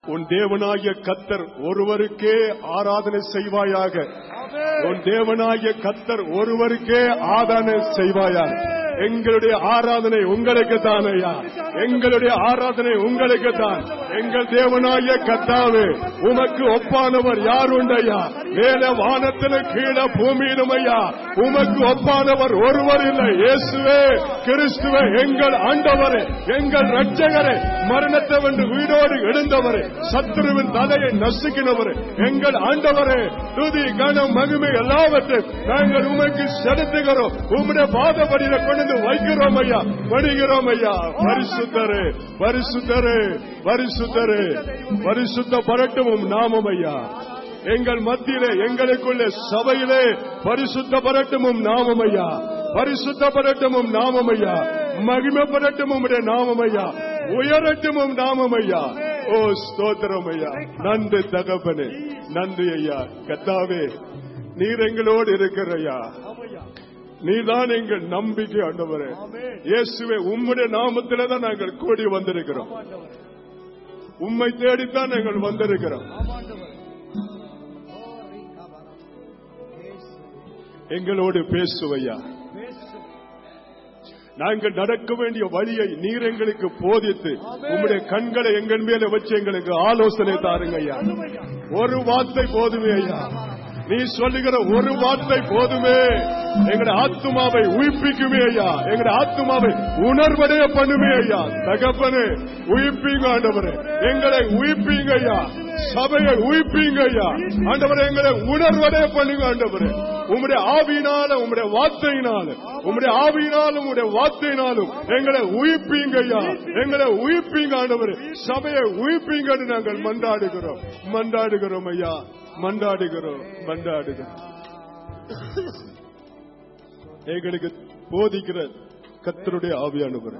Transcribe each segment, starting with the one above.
உன் தேவனாகிய கத்தர் ஒருவருக்கே ஆராதனை செய்வாயாக உன் தேவனாகிய கத்தர் ஒருவருக்கே ஆராதனை செய்வாயாக எங்களுடைய ஆராதனை உங்களுக்கு தான் ஐயா எங்களுடைய ஆராதனை உங்களுக்கு தான் எங்கள் தேவனாகிய கத்தாவே உமக்கு ஒப்பானவர் யார் உண்டையா மேல வானத்தில கீழே பூமியிலும் ஐயா உமக்கு ஒப்பானவர் ஒருவர் இல்லை இயேசுவே கிறிஸ்துவே எங்கள் ஆண்டவரே எங்கள் ரட்சகரே மரணத்தை வென்று வீடோடு எழுந்தவரே சத்துருவின் தலையை நசுக்கினவரே எங்கள் ஆண்டவரே துதி கனம் மகிமை எல்லாவற்றையும் நாங்கள் உமக்கு செலுத்துகிறோம் உம்முடைய பாதபடியில கொண்டு வந்து வைக்கிறோம் ஐயா வருகிறோம் ஐயா பரிசுத்தரே பரிசுத்தரே பரிசுத்தரே பரிசுத்த பரட்டும் நாமம் ஐயா எங்கள் மத்தியிலே எங்களுக்குள்ளே சபையிலே பரிசுத்த பரட்டமும் நாமம் ஐயா பரிசுத்த பரட்டமும் நாமம் ஐயா மகிமைப்படட்டும் உம்முடைய நாமம் ஐயா உயரட்டுமும் நாமம் ஐயா ஓ ஸ்தோத்திரம் ஐயா நன்றி தகப்பனே நன்றி ஐயா கத்தாவே நீர் எங்களோடு இருக்கிற ஐயா நீதான் எங்கள் நம்பிக்கை ஆண்டவரே இயேசுவே உம்முடைய நாமத்திலே தான் நாங்கள் கூடி வந்திருக்கிறோம் உம்மை தேடித்தான் நாங்கள் வந்திருக்கிறோம் எங்களோடு பேசுவையா நாங்கள் நடக்க வேண்டிய வழியை நீர் எங்களுக்கு போதித்து உம்முடைய கண்களை எங்கள் மேல வச்சு எங்களுக்கு ஆலோசனை தாருங்க ஐயா ஒரு வார்த்தை போதுமே ஐயா நீ சொல்லுகிற ஒரு வார்த்தை போதுமே எங்களுடைய ஆத்மாவை உயிர்ப்பிக்குமே ஐயா எங்களுடைய ஆத்மாவை உணர்வடைய பண்ணுமே ஐயா தகப்பனே உயிர்ப்பீங்க ஆண்டவரே எங்களை உயிர்ப்பீங்க ஐயா சபையை உயிர்ப்பீங்க ஐயா ஆண்டவரே எங்களை உணர்வடைய பண்ணுங்க ஆண்டவரே உம்முடைய ஆவியினால உம்முடைய வார்த்தையினால உம்முடைய ஆவியினாலும் உம்முடைய வார்த்தையினாலும் எங்களை உயிர்ப்பீங்க ஐயா எங்களை உயிர்ப்பீங்க ஆண்டவரே சபையை உயிர்ப்பீங்கன்னு நாங்கள் மன்றாடுகிறோம் மன்றாடுகிறோம் ஐயா மன்றாடுகிறோம் மன்றாடுகிறோம் எங்களுக்கு போதிக்கிற கத்தருடைய ஆவியானவர்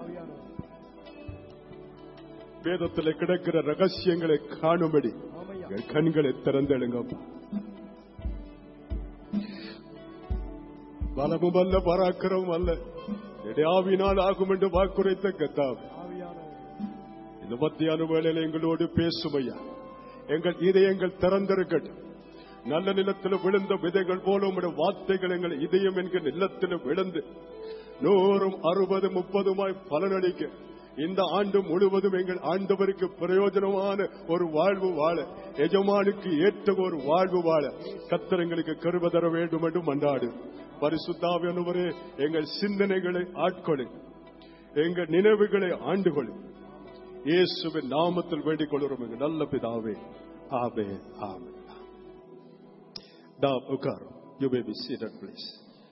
வேதத்தில் கிடக்கிற ரகசியங்களை காணும்படி எங்கள் கண்களை திறந்தெழுங்கப்பா பலமும் அல்ல பராக்கிரமும் அல்ல இடையாவினால் ஆகும் என்று வாக்குரைத்த கத்தாவே இந்த மத்தியான வேளையில எங்களோடு பேசுமையா எங்கள் இதயங்கள் திறந்திருக்கட்டும் நல்ல நிலத்தில் விழுந்த விதைகள் போல உங்களுடைய வார்த்தைகள் எங்கள் இதயம் என்கிற நிலத்தில் விழுந்து நூறும் அறுபது முப்பதுமாய் பலனளிக்க இந்த ஆண்டு முழுவதும் எங்கள் ஆண்டவருக்கு பிரயோஜனமான ஒரு வாழ்வு வாழ எஜமானுக்கு ஏற்ற ஒரு வாழ்வு வாழ கத்தர் எங்களுக்கு கருவ தர வேண்டும் என்று மன்றாடு பரிசுத்தாவியனவரே எங்கள் சிந்தனைகளை ஆட்கொள்ளு எங்கள் நினைவுகளை ஆண்டுகொள்ளு இயேசுவின் நாமத்தில் வேண்டிக் கொள்கிறோம் எங்கள் நல்ல பிதாவே ஆமே ஆமே நாம் உட்காரும் you may be seated please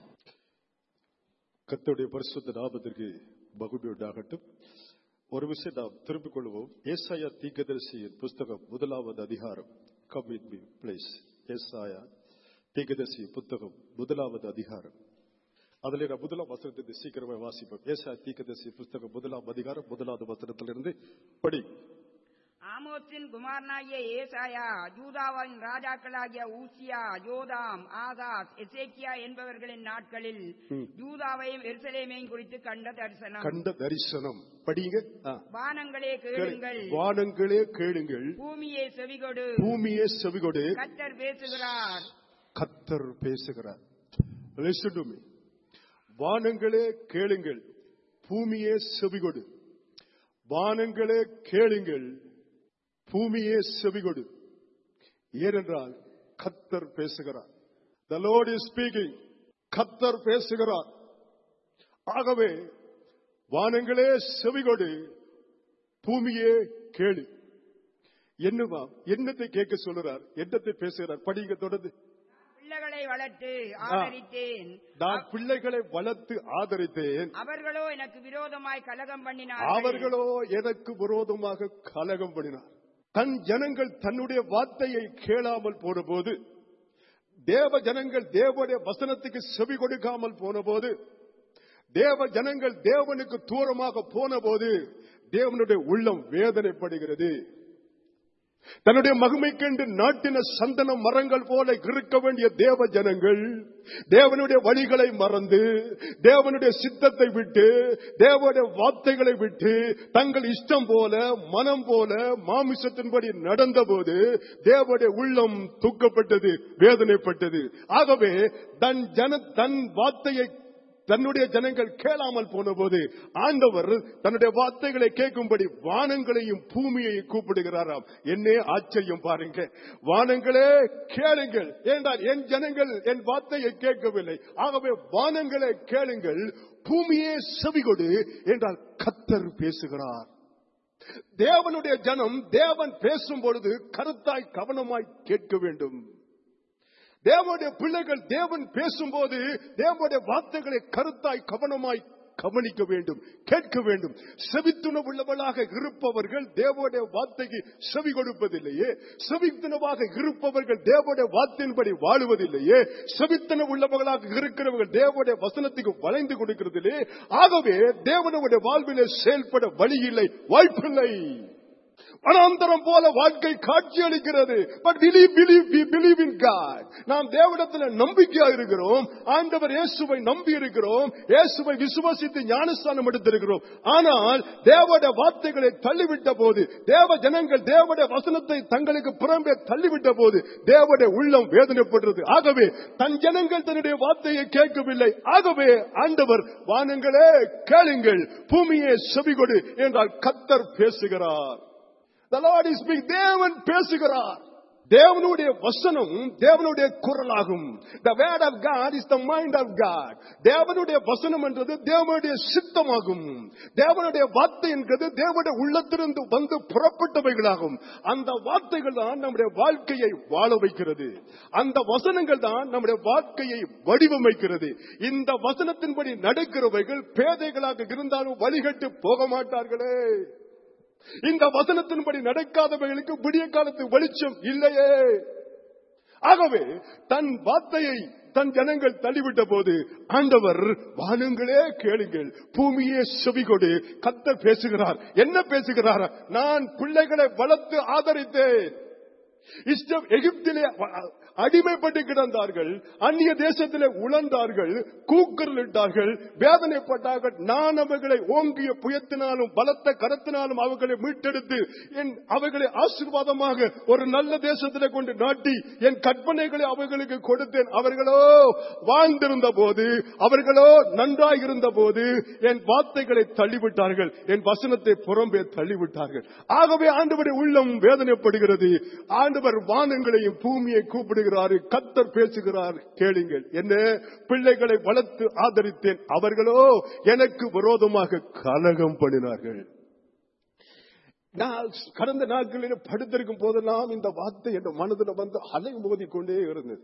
கத்தோடைய பரிசுத்த நாமத்திற்கு மகிமை உண்டாகட்டும் ஒரு விஷயம் நாம் திரும்பிக் கொள்வோம் ஏசாயா தீக்கதரிசியின் புஸ்தகம் முதலாவது அதிகாரம் கம் இன் மீ பிளேஸ் ஏசாயா தீக்கதரிசி புத்தகம் முதலாவது அதிகாரம் அதுல நான் முதலாம் வசனத்தை சீக்கிரமா வாசிப்போம் ஏசா தீக்கதரிசி புஸ்தகம் முதலாம் அதிகாரம் முதலாவது வசனத்திலிருந்து படி ஆமோத்தின் குமாரனாகிய ஏசாயா யூதாவின் ராஜாக்களாகிய ஊசியா யோதாம் ஆகாஸ் எசேக்கியா என்பவர்களின் நாட்களில் யூதாவையும் எருசலேமையும் குறித்து கண்ட தரிசனம் கண்ட தரிசனம் படிங்க ஆ. வானங்களே கேளுங்கள் வானங்களே கேளுங்கள் பூமியே செவிகொடு பூமியே செவிகொடு கத்தர் பேசுகிறார் கத்தர் பேசுகிறார் Listen to me. வானங்களே கேளுங்கள் பூமியே செவிகொடு வானங்களே கேளுங்கள் பூமியே செவிகொடு ஏனென்றால் கத்தர் பேசுகிறார் த லோட் இஸ் ஸ்பீக்கிங் கத்தர் பேசுகிறார் ஆகவே வானங்களே செவிகொடு பூமியே கேளு என்னவா என்னத்தை கேட்க சொல்லுறார் என்னத்தை பேசுகிறார் படிங்க தொடர்ந்து பிள்ளைகளை வளர்த்து ஆதரித்தேன் நான் பிள்ளைகளை வளர்த்து ஆதரித்தேன் அவர்களோ எனக்கு விரோதமாய் கலகம் பண்ணினார்கள் அவர்களோ எனக்கு விரோதமாக கலகம் பண்ணினார் தன் ஜனங்கள் தன்னுடைய வார்த்தையை கேளாமல் போன போது தேவ ஜனங்கள் தேவனுடைய வசனத்துக்கு செவி கொடுக்காமல் போன போது தேவ ஜனங்கள் தேவனுக்கு தூரமாக போன போது தேவனுடைய உள்ளம் வேதனைப்படுகிறது தன்னுடைய மகிமைக்கென்று நாட்டின சந்தன மரங்கள் போல இருக்க வேண்டிய தேவ ஜனங்கள் தேவனுடைய வழிகளை மறந்து தேவனுடைய சித்தத்தை விட்டு தேவனுடைய வார்த்தைகளை விட்டு தங்கள் இஷ்டம் போல மனம் போல மாமிசத்தின்படி நடந்தபோது தேவனுடைய உள்ளம் தூக்கப்பட்டது வேதனைப்பட்டது ஆகவே தன் ஜன தன் வார்த்தையை தன்னுடைய ஜனங்கள் கேளாமல் போன போது ஆண்டவர் தன்னுடைய வார்த்தைகளை கேட்கும்படி வானங்களையும் பூமியையும் கூப்பிடுகிறாராம் என்னே ஆச்சரியம் பாருங்க வானங்களே கேளுங்கள் ஏண்டால் என் ஜனங்கள் என் வார்த்தையை கேட்கவில்லை ஆகவே வானங்களே கேளுங்கள் பூமியே செவிகொடு என்றால் கத்தர் பேசுகிறார் தேவனுடைய ஜனம் தேவன் பேசும் பொழுது கருத்தாய் கவனமாய் கேட்க வேண்டும் தேவனுடைய பிள்ளைகள் தேவன் பேசும்போது தேவனுடைய வார்த்தைகளை கருத்தாய் கவனமாய் கவனிக்க வேண்டும் கேட்க வேண்டும் செவித்துணவுள்ளவளாக இருப்பவர்கள் தேவனுடைய வார்த்தைக்கு செவி கொடுப்பதில்லையே செவித்துணவாக இருப்பவர்கள் தேவனுடைய வார்த்தையின்படி வாழுவதில்லையே செவித்தன உள்ளவர்களாக இருக்கிறவர்கள் தேவனுடைய வசனத்துக்கு வளைந்து கொடுக்கிறதில்லே ஆகவே தேவனுடைய வாழ்விலே செயல்பட வழி இல்லை வாய்ப்பில்லை வனாந்தரம் போல வாழ்க்கை காட்சி அளிக்கிறது but believe believe we believe in God நாம் தேவனிடத்தில் நம்பிக்கையா இருக்கிறோம் ஆண்டவர் இயேசுவை நம்பி இருக்கிறோம் இயேசுவை விசுவாசித்து ஞானஸ்தானம் எடுத்திருக்கிறோம் ஆனால் தேவனுடைய வார்த்தைகளை தள்ளிவிட்ட போது தேவ ஜனங்கள் தேவனுடைய வசனத்தை தங்களுக்கு புறம்பே தள்ளிவிட்ட போது தேவனுடைய உள்ளம் வேதனைப்படுறது ஆகவே தன் ஜனங்கள் தன்னுடைய வார்த்தையை கேட்கவில்லை ஆகவே ஆண்டவர் வானங்களே கேளுங்கள் பூமியே செவிகொடு என்றால் கத்தர் பேசுகிறார் The Lord is speaking. தேவன் பேசுகிறார் தேவனுடைய வசனம் தேவனுடைய குரலாகும் The word of God is the mind of God. தேவனுடைய வசனம் என்றது தேவனுடைய சித்தமாகும் தேவனுடைய வார்த்தை என்கிறது தேவனுடைய உள்ளத்திலிருந்து வந்து புறப்பட்டவைகளாகும் அந்த வார்த்தைகள் தான் நம்முடைய வாழ்க்கையை வாழ வைக்கிறது அந்த வசனங்கள் தான் நம்முடைய வாழ்க்கையை வடிவமைக்கிறது இந்த வசனத்தின்படி நடக்கிறவைகள் பேதைகளாக இருந்தாலும் வழிகட்டு போக மாட்டார்களே இந்த வசனத்தின்படி நடக்காதவர்களுக்கு விடிய காலத்து வெளிச்சம் இல்லையே ஆகவே தன் வார்த்தையை தன் ஜனங்கள் தள்ளிவிட்ட போது ஆண்டவர் வானங்களே கேளுங்கள் பூமியே செவிகொடு கத்தர் பேசுகிறார் என்ன பேசுகிறார் நான் பிள்ளைகளை வளர்த்து ஆதரித்தேன் இஷ்டம் எகிப்திலே அடிமைப்பட்டு கிடந்தார்கள் அந்நிய தேசத்திலே உழந்தார்கள் கூக்குரலிட்டார்கள் வேதனைப்பட்டார்கள் நான் அவர்களை ஓங்கிய புயத்தினாலும் பலத்த கரத்தினாலும் அவர்களை மீட்டெடுத்து என் அவர்களை ஆசீர்வாதமாக ஒரு நல்ல தேசத்திலே கொண்டு நாட்டி என் கற்பனைகளை அவர்களுக்கு கொடுத்தேன் அவர்களோ வாழ்ந்திருந்த போது அவர்களோ நன்றாய் இருந்த போது என் வார்த்தைகளை தள்ளிவிட்டார்கள் என் வசனத்தை புறம்பே தள்ளிவிட்டார்கள் ஆகவே ஆண்டவருடைய உள்ளம் வேதனைப்படுகிறது ஆண்டவர் வானங்களையும் பூமியை கூப்பிடுகிறார் கத்தர் பேசுகிறார் கேளுங்கள் என்ன பிள்ளைகளை வளர்த்து ஆதரித்தேன் அவர்களோ எனக்கு விரோதமாக கலகம் பண்ணினார்கள் நான் கடந்த நாட்களில் படுத்திருக்கும் போதெல்லாம் இந்த வார்த்தை என் மனதில் வந்து அலை மோதி கொண்டே இருந்தது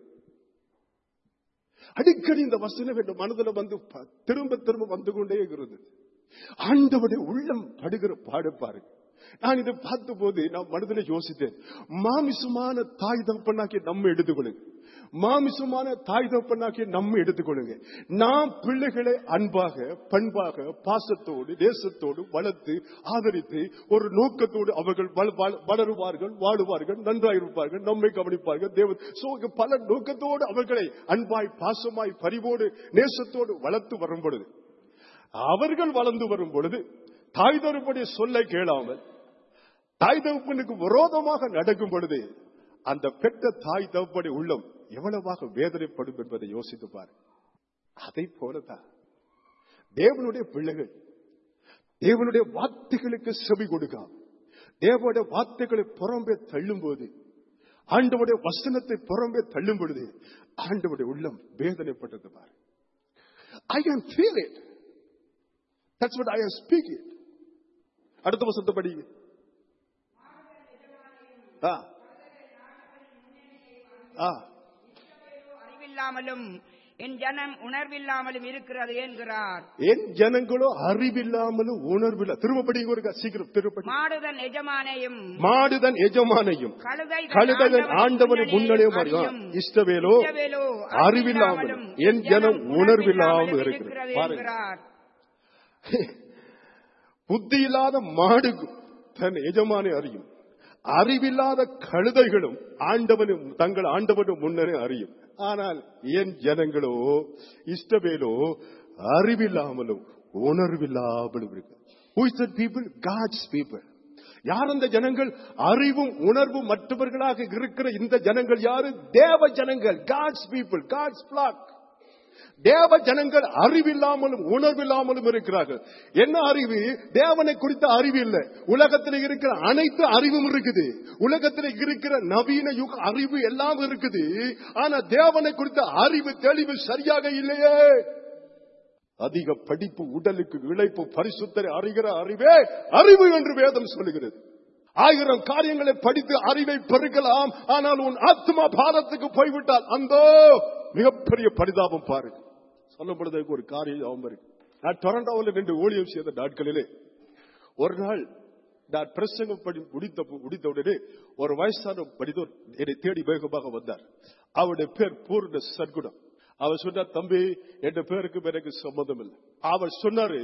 அடிக்கடி இந்த வசனம் என் மனதில் வந்து ப- திரும்ப திரும்ப வந்து கொண்டே இருந்தது ஆண்டவருடைய உள்ளம் படுகிற பாடு பாருங்க நான் இதை பார்த்த போது நான் மனதில் யோசித்தேன் மாமிசமான தாய் தகப்பனாக்கி நம்ம எடுத்துக்கொள்ளுங்க மாமிசமான தாய் தகப்பனாக்கி நம்ம எடுத்துக்கொள்ளுங்க நாம் பிள்ளைகளை அன்பாக பண்பாக பாசத்தோடு தேசத்தோடு வளர்த்து ஆதரித்து ஒரு நோக்கத்தோடு அவர்கள் வள- வள- வளருவார்கள் வாழுவார்கள் நன்றாயிருப்பார்கள் நம்மை கவனிப்பார்கள் தேவன் சோ இங்க பல நோக்கத்தோடு அவர்களை அன்பாய் பாசமாய் பரிவோடு நேசத்தோடு வளர்த்து வரும் பொழுது அவர்கள் வளர்ந்து வரும் பொழுது தாய் தகப்பனுடைய சொல்லை கேளாமல் தாய் தகப்பனுக்கு விரோதமாக நடக்கும் பொழுது அந்த பெற்ற தாய் தகப்பனுடைய உள்ளம் எவ்வளவாக வேதனைப்படும் என்பதை யோசித்து பாரு அதை போலதான் தேவனுடைய பிள்ளைகள் தேவனுடைய வார்த்தைகளுக்கு செவி கொடுக்காம தேவனுடைய வார்த்தைகளை புறம்பே தள்ளும் போது ஆண்டவருடைய வசனத்தை புறம்பே தள்ளும் பொழுது ஆண்டவருடைய உள்ளம் வேதனைப்பட்டது பாரு I can feel it that's what I am speaking அடுத்த வசனத்தை படி ஆ ஆ அறிவில்லாமலும் என் ஜனம் உணர்வில்லாமலும் இருக்கிறது என்கிறார் என் ஜனங்களோ அறிவில்லாமலும் உணர்வில்ல திரும்ப படிங்க ஒரு சீக்கிரம் திருப்படி மாடுதன் எஜமானையும் மாடுதன் எஜமானையும் கழுதை கழுதகன் ஆண்டவனை முன்னணியும் அறியும் இஷ்டவேலோ இஸ்ரவேலோ அறிவில்லாமலும் என் ஜனம் உணர்வில்லாமல் இருக்கிறது பாருங்க என்கிறார் புத்தி இல்லாத மாடு தன் எஜமானை அறியும் அறிவில்லாத கழுதைகளும் ஆண்டவனும் தங்கள் ஆண்டவனும் முன்னரே அறியும் ஆனால் என் ஜனங்களோ இஷ்டவேலோ அறிவில்லாமலும் உணர்வில்லாமலும் இருக்கு Who is that people? God's people. யார் அந்த ஜனங்கள் அறிவும் உணர்வும் மற்றவர்களாக இருக்கிற இந்த ஜனங்கள் யாரு தேவ ஜனங்கள் காட்ஸ் பீப்புள் காட்ஸ் பிளாக் தேவ ஜனங்கள் அறிவில்லாமலும் உணர்வில்லாமலும் இருக்கிறார்கள் என்ன அறிவு தேவனை குறித்த அறிவு இல்லை உலகத்தில் இருக்கிற அனைத்து அறிவும் இருக்குது உலகத்தில் இருக்கிற நவீன யுக அறிவு எல்லாம் இருக்குது ஆனா தேவனை குறித்த அறிவு தெளிவு சரியாக இல்லையே அதிக படிப்பு உடலுக்கு இழைப்பு பரிசுத்தரை அறிகிற அறிவே அறிவு என்று வேதம் சொல்லுகிறது ஆயிரம் காரியங்களை படித்து அறிவை பெருக்கலாம் ஆனால் உன் ஆத்மா பாரத்துக்கு போய்விட்டால் அந்த மிகப்பெரிய பரிதாபம் பாருங்க சொல்லப்படுவதற்கு ஒரு காரியம் ஞாபகம் இருக்கு நான் டொரண்டோவில் நின்று ஊழியம் செய்த நாட்களிலே ஒரு நாள் நான் பிரசங்கம் படி முடித்த முடித்த உடனே ஒரு வயசான படித்தோர் என்னை தேடி வேகமாக வந்தார் அவருடைய பேர் பூர்ண சர்க்குணம் அவர் சொன்னார் தம்பி என் பேருக்கு எனக்கு சம்மதம் இல்லை அவர் சொன்னாரு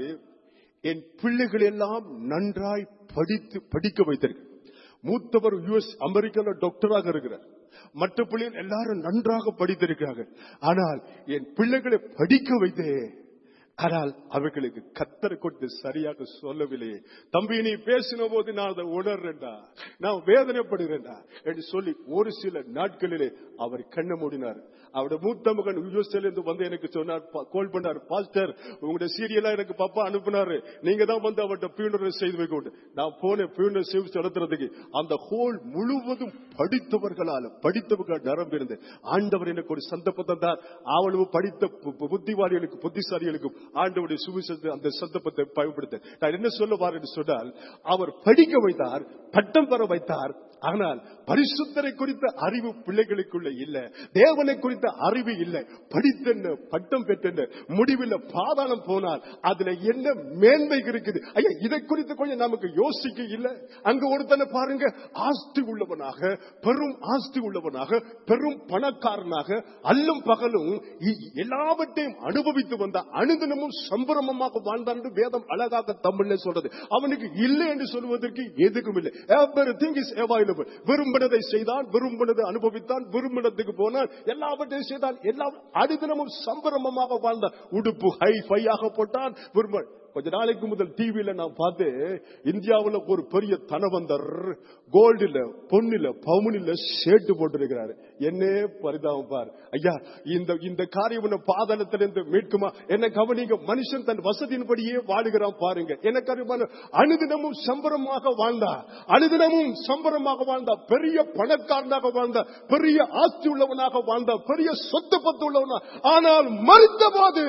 என் பிள்ளைகள் எல்லாம் நன்றாய் படித்து படிக்க வைத்திருக்கு மூத்தவர் யுஎஸ் அமெரிக்கால டாக்டராக இருக்கிறார் மற்ற பிள்ளைகள் எல்லாரும் நன்றாக படித்திருக்கிறார்கள் ஆனால் என் பிள்ளைகளை படிக்க வைத்தேன் ஆனால் அவர்களுக்கு கத்தர் கொண்டு சரியாக சொல்லவில்லையே தம்பி நீ பேசின போது நான் அதை உணர்றேன்டா நான் வேதனைப்படுகிறேன்டா என்று சொல்லி ஒரு சில நாட்களிலே அவர் கண்ண மூடினார் அவருடைய மூத்த மகன் யூஎஸ்ஏல இருந்து வந்து எனக்கு சொன்னார் கோல் பண்ணார் பாஸ்டர் உங்களுடைய சீரியலா எனக்கு பப்பா அனுப்பினாரு நீங்க தான் வந்து அவர்கிட்ட பியூனரை செய்து வைக்க நான் போனேன் பியூனர் சேவிச்சு நடத்துறதுக்கு அந்த ஹோல் முழுவதும் படித்தவர்களால படித்தவர்கள் நரம்பு இருந்து ஆண்டவர் எனக்கு ஒரு சந்தர்ப்பத்தை தான் அவ்வளவு படித்த புத்திவாளிகளுக்கு புத்திசாலிகளுக்கும் ஆண்டவருடைய சுவிசேஷத்தை அந்த சந்தர்ப்பத்தை பயன்படுத்த நான் என்ன சொல்ல வாரேன்னு சொன்னால் அவர் படிக்க வைத்தார் பட்டம் பெற வைத்தார் ஆனால் பரிசுத்தரை குறித்த அறிவு பிள்ளைகளுக்குள்ள இல்ல தேவனை குறித்த அறிவு இல்ல படித்தென்ன பட்டம் பெற்றென்ன முடிவில் பாதாளம் போனால் அதுல என்ன மேன்மை இருக்குது ஐயா இதை குறித்து கொஞ்சம் நமக்கு யோசிக்க இல்ல அங்க ஒருத்தனை பாருங்க ஆஸ்தி உள்ளவனாக பெரும் ஆஸ்தி உள்ளவனாக பெரும் பணக்காரனாக அல்லும் பகலும் எல்லாவற்றையும் அனுபவித்து வந்த அனுதினமும் சம்பரமமாக வாழ்ந்தான் என்று வேதம் அழகாக தமிழ்ல சொல்றது அவனுக்கு இல்லை என்று சொல்வதற்கு எதுக்கும் இல்லை எவ்ரி திங் இஸ் அவைலபிள் விரும்பினதை செய்தான் விரும்பினதை அனுபவித்தான் விரும்பினத்துக்கு போனான் எல்லாவற்றையும் செய்தான் எல்லாம் அனுதினமும் சம்பரமமாக வாழ்ந்தான் உடுப்பு ஹை ஃபையாக போட்டான் விரும்ப கொஞ்ச நாளைக்கு முதல் டிவியில நான் பார்த்து இந்தியாவில் ஒரு பெரிய தனவந்தர் கோல்டுல பொண்ணுல பவுனில சேட்டு போட்டிருக்கிறாரு என்ன பரிதாபம் பார் ஐயா இந்த இந்த காரியம் பாதளத்திலிருந்து மீட்குமா என்ன கவனிங்க மனுஷன் தன் வசதியின்படியே வாழுகிறான் பாருங்க எனக்கு அறிவான அனுதினமும் சம்பரமாக வாழ்ந்தா அனுதினமும் சம்பரமாக வாழ்ந்தா பெரிய பணக்காரனாக வாழ்ந்தா பெரிய ஆஸ்தி உள்ளவனாக வாழ்ந்தா பெரிய சொத்து பத்து உள்ளவனா ஆனால் மறுத்த போது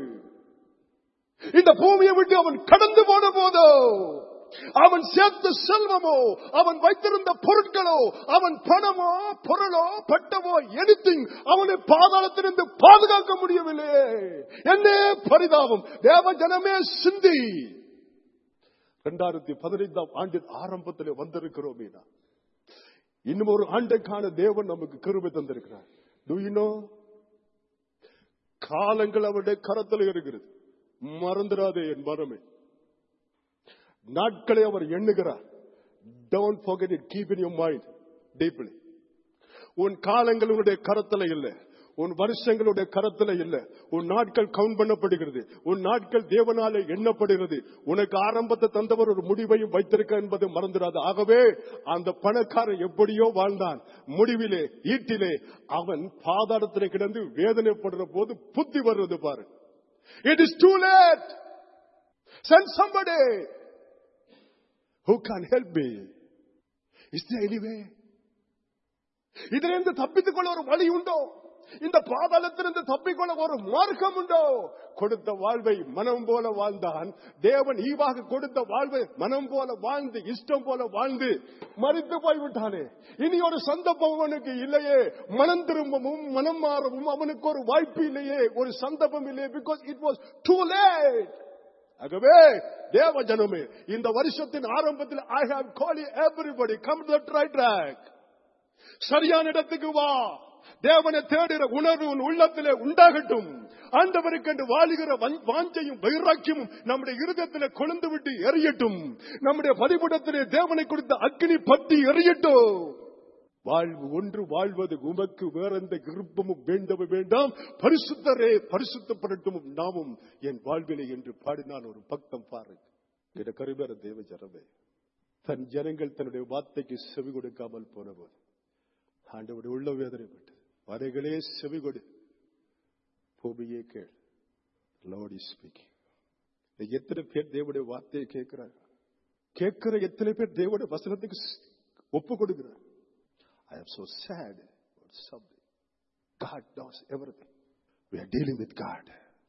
இந்த பூமியை விட்டு அவன் கடந்து போன போதோ அவன் சேர்த்த செல்வமோ அவன் வைத்திருந்த பொருட்களோ அவன் பணமோ பொருளோ பட்டமோ எனித்திங் அவனை பாதாளத்திலிருந்து பாதுகாக்க முடியவில்லையே என்ன பரிதாபம் தேவ ஜனமே சிந்தி இரண்டாயிரத்தி பதினைந்தாம் ஆண்டின் ஆரம்பத்தில் வந்திருக்கிறோம் இன்னும் ஒரு ஆண்டைக்கான தேவன் நமக்கு கிருபை தந்திருக்கிறார் Do you know? காலங்கள் அவருடைய கரத்தில் இருக்கிறது மறந்துடாதே என் மரமே நாட்களை அவர் எண்ணுகிறார் don't forget it keep in your mind deeply உன் காலங்கள் உன்னுடைய கரத்துல இல்ல உன் வருஷங்களுடைய கரத்துல இல்ல உன் நாட்கள் கவுண்ட் பண்ணப்படுகிறது உன் நாட்கள் தேவனாலே எண்ணப்படுகிறது உனக்கு ஆரம்பத்தை தந்தவர் ஒரு முடிவையும் வைத்திருக்க என்பதை மறந்துடாது ஆகவே அந்த பணக்காரன் எப்படியோ வாழ்ந்தான் முடிவிலே ஈட்டிலே அவன் பாதாளத்திலே கிடந்து வேதனைப்படுற போது புத்தி வருவது பாரு It is too late. Send somebody who can help me. Is there any way? இதிலிருந்து தப்பித்துக் கொள்ள ஒரு வழி உண்டோ இந்த பாதாளத்திலிருந்து தப்பிக்கொள்ள ஒரு மார்க்கம் உண்டோ கொடுத்த வாழ்வை மனம் போல வாழ்ந்தான் தேவன் ஈவாக கொடுத்த வாழ்வை மனம் போல வாழ்ந்து இஷ்டம் போல வாழ்ந்து மறித்து போய்விட்டானே இனி ஒரு சந்தர்ப்பம் அவனுக்கு இல்லையே மனம் திரும்பவும் மனம் மாறவும் அவனுக்கு ஒரு வாய்ப்பு இல்லையே ஒரு சந்தர்ப்பம் இல்லையே because it was too late ஆகவே தேவ ஜனமே இந்த வருஷத்தின் ஆரம்பத்தில் I have call everybody come to right track சரியான இடத்துக்கு வா தேவனை தேடுகிற உணர்வு உன் உள்ளத்திலே உண்டாகட்டும் ஆண்டவருக்கு என்று வாழுகிற வன்- வாஞ்சையும் வைராக்கியமும் நம்முடைய இருதயத்திலே கொழுந்து விட்டு எரியட்டும் நம்முடைய பதிவிடத்திலே தேவனை கொடுத்த அக்னி பற்றி எரியட்டும் வாழ்வு ஒன்று வாழ்வது உமக்கு வேற எந்த விருப்பமும் வேண்டவும் வேண்டாம் பரிசுத்தரே பரிசுத்தப்படட்டும் நாமும் என் வாழ்விலே என்று பாடினான் ஒரு பக்தம் பாரு என கருவேற தேவ ஜனமே தன் ஜனங்கள் தன்னுடைய வார்த்தைக்கு செவி கொடுக்காமல் போனபோது ஆண்டவருடைய உள்ள வேதனைப்பட்டு வரைகளே செவி கொடு பூமியே கேள் லோடி ஸ்பீக்கிங் எத்தனை பேர் தேவனுடைய வார்த்தையை கேட்கிறாங்க கேட்கிற எத்தனை பேர் தேவனுடைய வசனத்துக்கு ஸ்- ஒப்பு கொடுக்கிறார் I am so sad about something. God knows everything. We are dealing with God.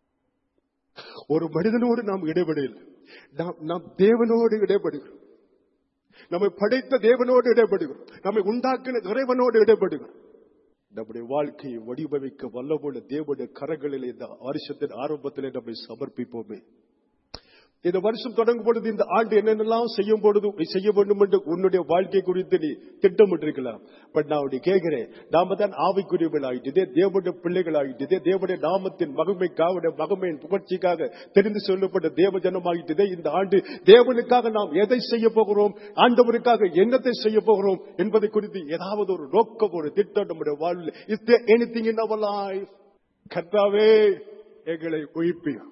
ஒரு மனிதனோடு நாம் இடைபடையில் நாம் நாம் தேவனோடு இடைபடுகிறோம் நம்மை படைத்த தேவனோடு இடைபடுகிறோம் நம்மை உண்டாக்கின இறைவனோடு இடைபடுகிறோம் நம்முடைய வாழ்க்கையை வடிவமைக்க வல்லமுள்ள தேவனுடைய கரங்களில் இந்த வருஷத்தின் ஆரம்பத்திலே நம்மை சமர்ப்பிப்போமே இந்த வருஷம் தொடங்கும் பொழுது இந்த ஆண்டு என்னென்னலாம் செய்யும் பொழுது செய்ய வேண்டும் என்று உன்னுடைய வாழ்க்கை குறித்து நீ திட்டமிட்டிருக்கலாம் பட் நான் உன்னை கேட்கிறேன் நாம தான் ஆவிக்குரியவர்கள் ஆகிட்டதே தேவனுடைய பிள்ளைகள் ஆகிட்டதே தேவனுடைய நாமத்தின் மகிமைக்காக மகிமையின் புகழ்ச்சிக்காக தெரிந்து சொல்லப்பட்ட தேவ ஜனம் ஆகிட்டதே இந்த ஆண்டு தேவனுக்காக நாம் எதை செய்ய போகிறோம் ஆண்டவருக்காக என்னத்தை செய்ய போகிறோம் என்பதை குறித்து ஏதாவது ஒரு நோக்கம் ஒரு திட்டம் நம்முடைய வாழ்வில் is anything in our life கர்த்தாவே எங்களை உயிர்ப்பியும்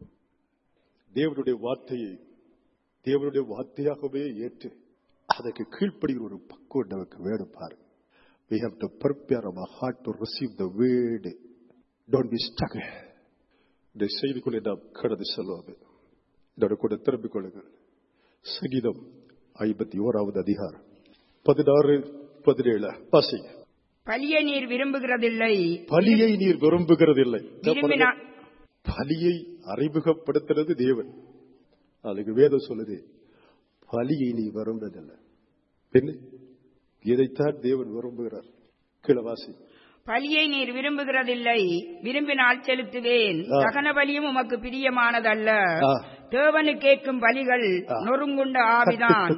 தேவனுடைய வார்த்தையை தேவனுடைய வார்த்தையாகவே ஏற்று அதற்கு கீழ்ப்படுகிற ஒரு பக்குவம் நமக்கு வேணும் பாருங்க we have to prepare our heart to receive the word don't be stuck இந்த செய்திக்குள்ளே நாம் கடந்து செல்வோம் இதோட கூட திரும்பிக் கொள்ளுங்கள் சங்கீதம் ஐம்பத்தி ஓராவது அதிகாரம் பதினாறு பதினேழு வாசிங்க பலியை நீர் விரும்புகிறதில்லை பலியை நீர் விரும்புகிறதில்லை விரும்பினா பலியை அறிமுகப்படுத்துறது தேவன் அதுக்கு வேதம் சொல்லுது பலியை நீ விரும்புறதில்லை பின்ன இதைத்தான் தேவன் விரும்புகிறார் கிளவாசி பலியை நீர் விரும்புகிறதில்லை விரும்பினால் செலுத்துவேன் ஆ. சகன பலியும் உமக்கு பிரியமானதல்ல ஆ. தேவனு கேட்கும் பலிகள் ஆ. நொறுங்குண்ட ஆவிதான்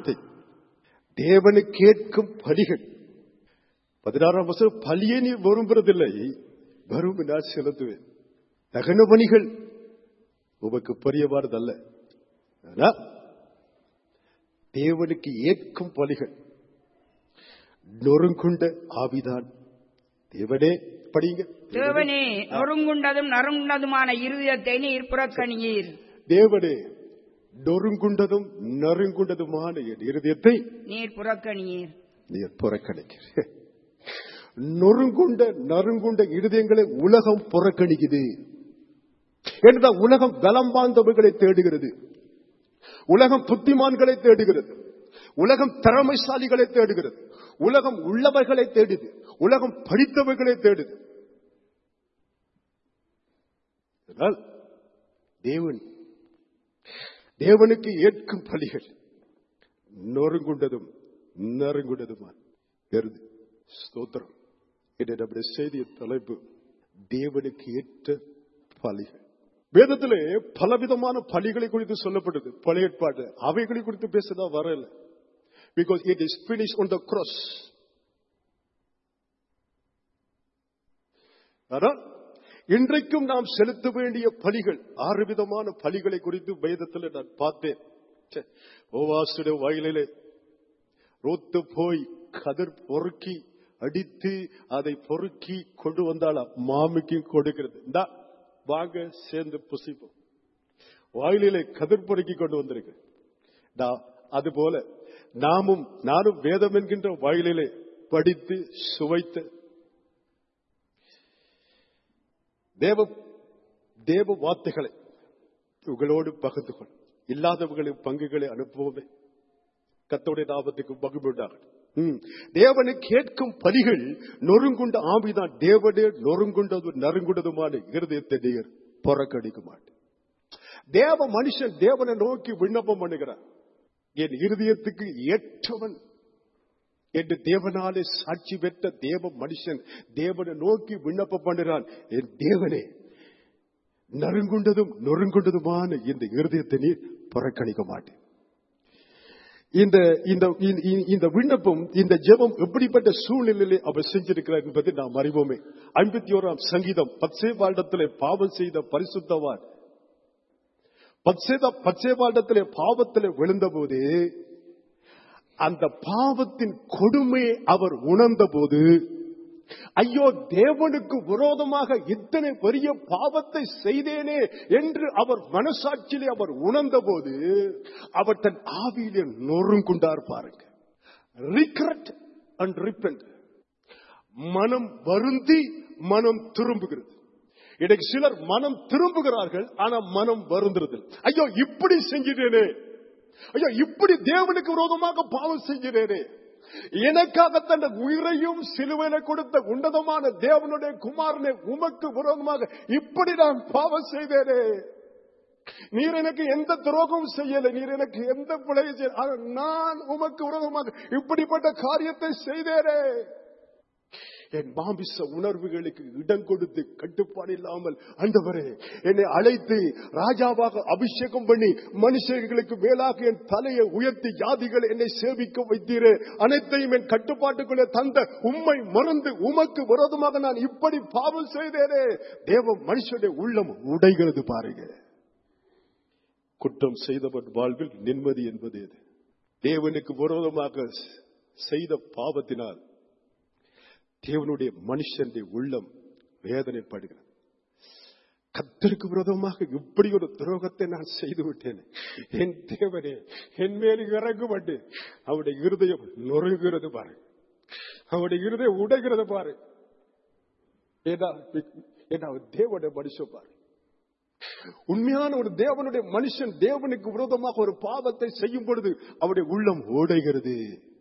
தேவனு கேட்கும் பலிகள் பதினாறாம் வருஷம் பலியை நீ விரும்புறதில்லை விரும்பினால் செலுத்துவேன் தகன பணிகள் உமக்கு பெரியவானதல்ல ஆனா, தேவனுக்கு ஏற்கும் பலிகள் நொறுங்குண்ட ஆவிதான் தேவனே படிங்க தேவனே நொறுங்குண்டதும் நறுங்குண்டதுமான இருதயத்தை நீர் புறக்கணியீர் தேவனே நொறுங்குண்டதும் நறுங்குண்டதுமான என் இருதயத்தை நீர் புறக்கணியீர் நீர் புறக்கணிக்கிற நொறுங்குண்ட நறுங்குண்ட இருதயங்களை உலகம் புறக்கணிக்குது என்றால் உலகம் பலம் வாய்ந்தவர்களை தேடுகிறது உலகம் புத்திமான்களை தேடுகிறது உலகம் திறமைசாலிகளை தேடுகிறது உலகம் உள்ளவர்களை தேடுது உலகம் படித்தவர்களை தேடுது ஆனால் தேவன் தேவனுக்கு ஏற்கும் பலிகள் நொறுங்குண்டதும் நறுங்குண்டதுமா பெருது ஸ்தோத்திரம் என்ற நம்முடைய செய்தியின் தலைப்பு தேவனுக்கு ஏற்ற பலிகள் வேதத்திலே பலவிதமான பலிகளை குறித்து சொல்லப்படுது பழைய ஏற்பாடு அவைகளை குறித்து பேசதா வரல because it is finish on the cross ஆனால் இன்றைக்கும் நாம் செலுத்த வேண்டிய பலிகள் ஆறு விதமான பலிகளை குறித்து வேதத்தில் நான் பார்த்தேன் ச்சே, ஓவாசுடைய வயலிலே ரோத்து போய் கதிர் பொறுக்கி அடித்து அதை பொறுக்கி கொண்டு வந்தாளாம் மாமிக்கும் கொடுக்கிறது இந்தா வாங்க சேர்ந்து புசிப்போம் வாயிலே கதிர் பொறுக்கி கொண்டு வந்திருக்கு நான் அது போல நாமும் நானும் வேதம் என்கின்ற வாயிலே படித்து சுவைத்து தேவ தேவ வார்த்தைகளை உங்களோடு பகிர்ந்து கொள் இல்லாதவர்களின் பங்குகளை அனுப்புவோமே கத்தோடைய நாமத்துக்கு மகிழ்வுண்டாகட்டும் ம். தேவனை கேட்கும் பலிகள் நொறுங்குண்ட ஆவிதான் தேவனே நொறுங்குண்டது நறுங்குண்டதுமான இருதயத்தை நீர் புறக்கணிக்க மாட்டேன் தேவ மனுஷன் தேவனை நோக்கி விண்ணப்பம் பண்ணுகிறார் என் இருதயத்துக்கு ஏற்றவன் என்று தேவனாலே சாட்சி பெற்ற தேவ மனுஷன் தேவனை நோக்கி விண்ணப்பம் பண்ணுகிறான் என் தேவனே நறுங்குண்டதும் நொறுங்குண்டதுமான இந்த இருதயத்தை நீர் புறக்கணிக்க மாட்டேன் இந்த இந்த இந்த- இந்த விண்ணப்பம் இந்த ஜெபம் எப்படிப்பட்ட சூழ்நிலையிலே அவர் செஞ்சிருக்கிறார் என்பதை நாம் அறிவோமே ஐம்பத்தி ஓராம் சங்கீதம் பச்சை வாழ்டத்திலே பாவம் செய்த பரிசுத்தவான் பச்சேத பச்சை வாழ்டத்திலே பாவத்திலே விழுந்தபோது அந்த பாவத்தின் கொடுமையை அவர் உணர்ந்தபோது ஐயோ தேவனுக்கு விரோதமாக இத்தனை பெரிய பாவத்தை செய்தேனே என்று அவர் மனசாட்சியிலே அவர் உணர்ந்தபோது அவர் தன் ஆவியிலே நொறுங்குண்டார் பாருங்க ரிக்ரெட் அண்ட் ரிப்பெண்ட் மனம் வருந்தி மனம் திரும்புகிறது இன்னைக்கு சிலர் மனம் திரும்புகிறார்கள் ஆனா மனம் வருந்துறது ஐயோ இப்படி செஞ்சிட்டேனே ஐயோ இப்படி தேவனுக்கு விரோதமாக பாவம் செஞ்சிட்டேனே எனக்காக தன் உயிரையும் சிலுவையில கொடுத்த உன்னதமான தேவனுடைய குமாரனை உமக்கு விரோதமாக இப்படி நான் பாவம் செய்தேனே நீர் எனக்கு எந்த துரோகமும் செய்யல நீர் எனக்கு எந்த பிழையும் செய்யல ஆனா நான் உமக்கு விரோதமாக இப்படிப்பட்ட காரியத்தை செய்தேனே என் மாமிச உணர்வுகளுக்கு இடம் கொடுத்து கட்டுப்பாடு இல்லாமல் ஆண்டவரே என்னை அழைத்து ராஜாவாக அபிஷேகம் பண்ணி மனுஷர்களுக்கு மேலாக என் தலையை உயர்த்தி ஜாதிகள் என்னை சேவிக்க வைத்தீரே அனைத்தையும் என் கட்டுப்பாட்டுக்குள்ளே தந்த உம்மை மறந்து உமக்கு விரோதமாக நான் இப்படி பாவம் செய்தேனே தேவ மனுஷனுடைய உள்ளம் உடைகிறது பாருங்க குற்றம் செய்தவன் வாழ்வில் நிம்மதி என்பது எது தேவனுக்கு விரோதமாக செய்த பாவத்தினால் தேவனுடைய மனுஷனுடைய உள்ளம் வேதனைப்படுகிறது கத்தருக்கு விரோதமாக இப்படி ஒரு துரோகத்தை நான் செய்து விட்டேன் என் தேவனே என் மேல் இறங்குபட்டு அவருடைய இருதயம் நொறுங்கிறது பாரு அவருடைய இருதயம் உடைகிறது பாரு ஏதா ஏதா அவர் தேவனுடைய மனுஷன் பாரு உண்மையான ஒரு தேவனுடைய மனுஷன் தேவனுக்கு விரோதமாக ஒரு பாவத்தை செய்யும் பொழுது அவருடைய உள்ளம் ஓடைகிறது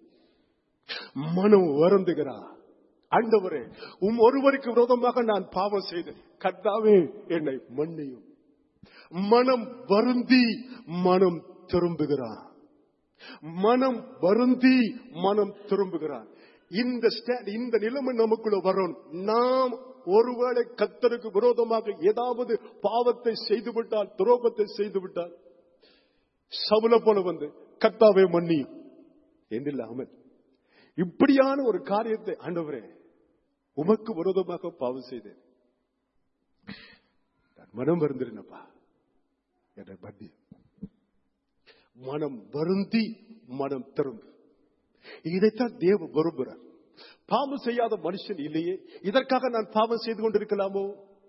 மனம் வருந்துகிறார் ஆண்டவரே உம் ஒருவருக்கு விரோதமாக நான் பாவம் செய்தேன் கர்த்தாவே என்னை மன்னியும் மனம் வருந்தி மனம் திரும்புகிறான் மனம் வருந்தி மனம் திரும்புகிறான் இந்த ஸ்டே- இந்த நிலைமை நமக்குள்ள வரும் நாம் ஒருவேளை கத்தருக்கு விரோதமாக ஏதாவது பாவத்தை செய்துவிட்டால் துரோகத்தை செய்துவிட்டால் சவுல போல வந்து கத்தாவே மன்னியும் என்றில்லாமல் இப்படியான ஒரு காரியத்தை ஆண்டவரே உமக்கு விரோதமாக பாவம் செய்தேன் நான் மனம் வருந்திருந்தப்பா என்னை பத்தி மனம் வருந்தி மனம் திரும்பு இதைத்தான் தேவ விரும்புகிறார் பாவம் செய்யாத மனுஷன் இல்லையே இதற்காக நான் பாவம் செய்து கொண்டிருக்கலாமோ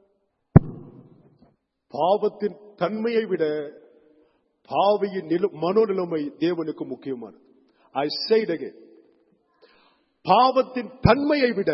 பாவத்தின் தன்மையை விட பாவியின் நில- மனோநிலைமை தேவனுக்கு முக்கியமானது ஐ said again பாவத்தின் தன்மையை விட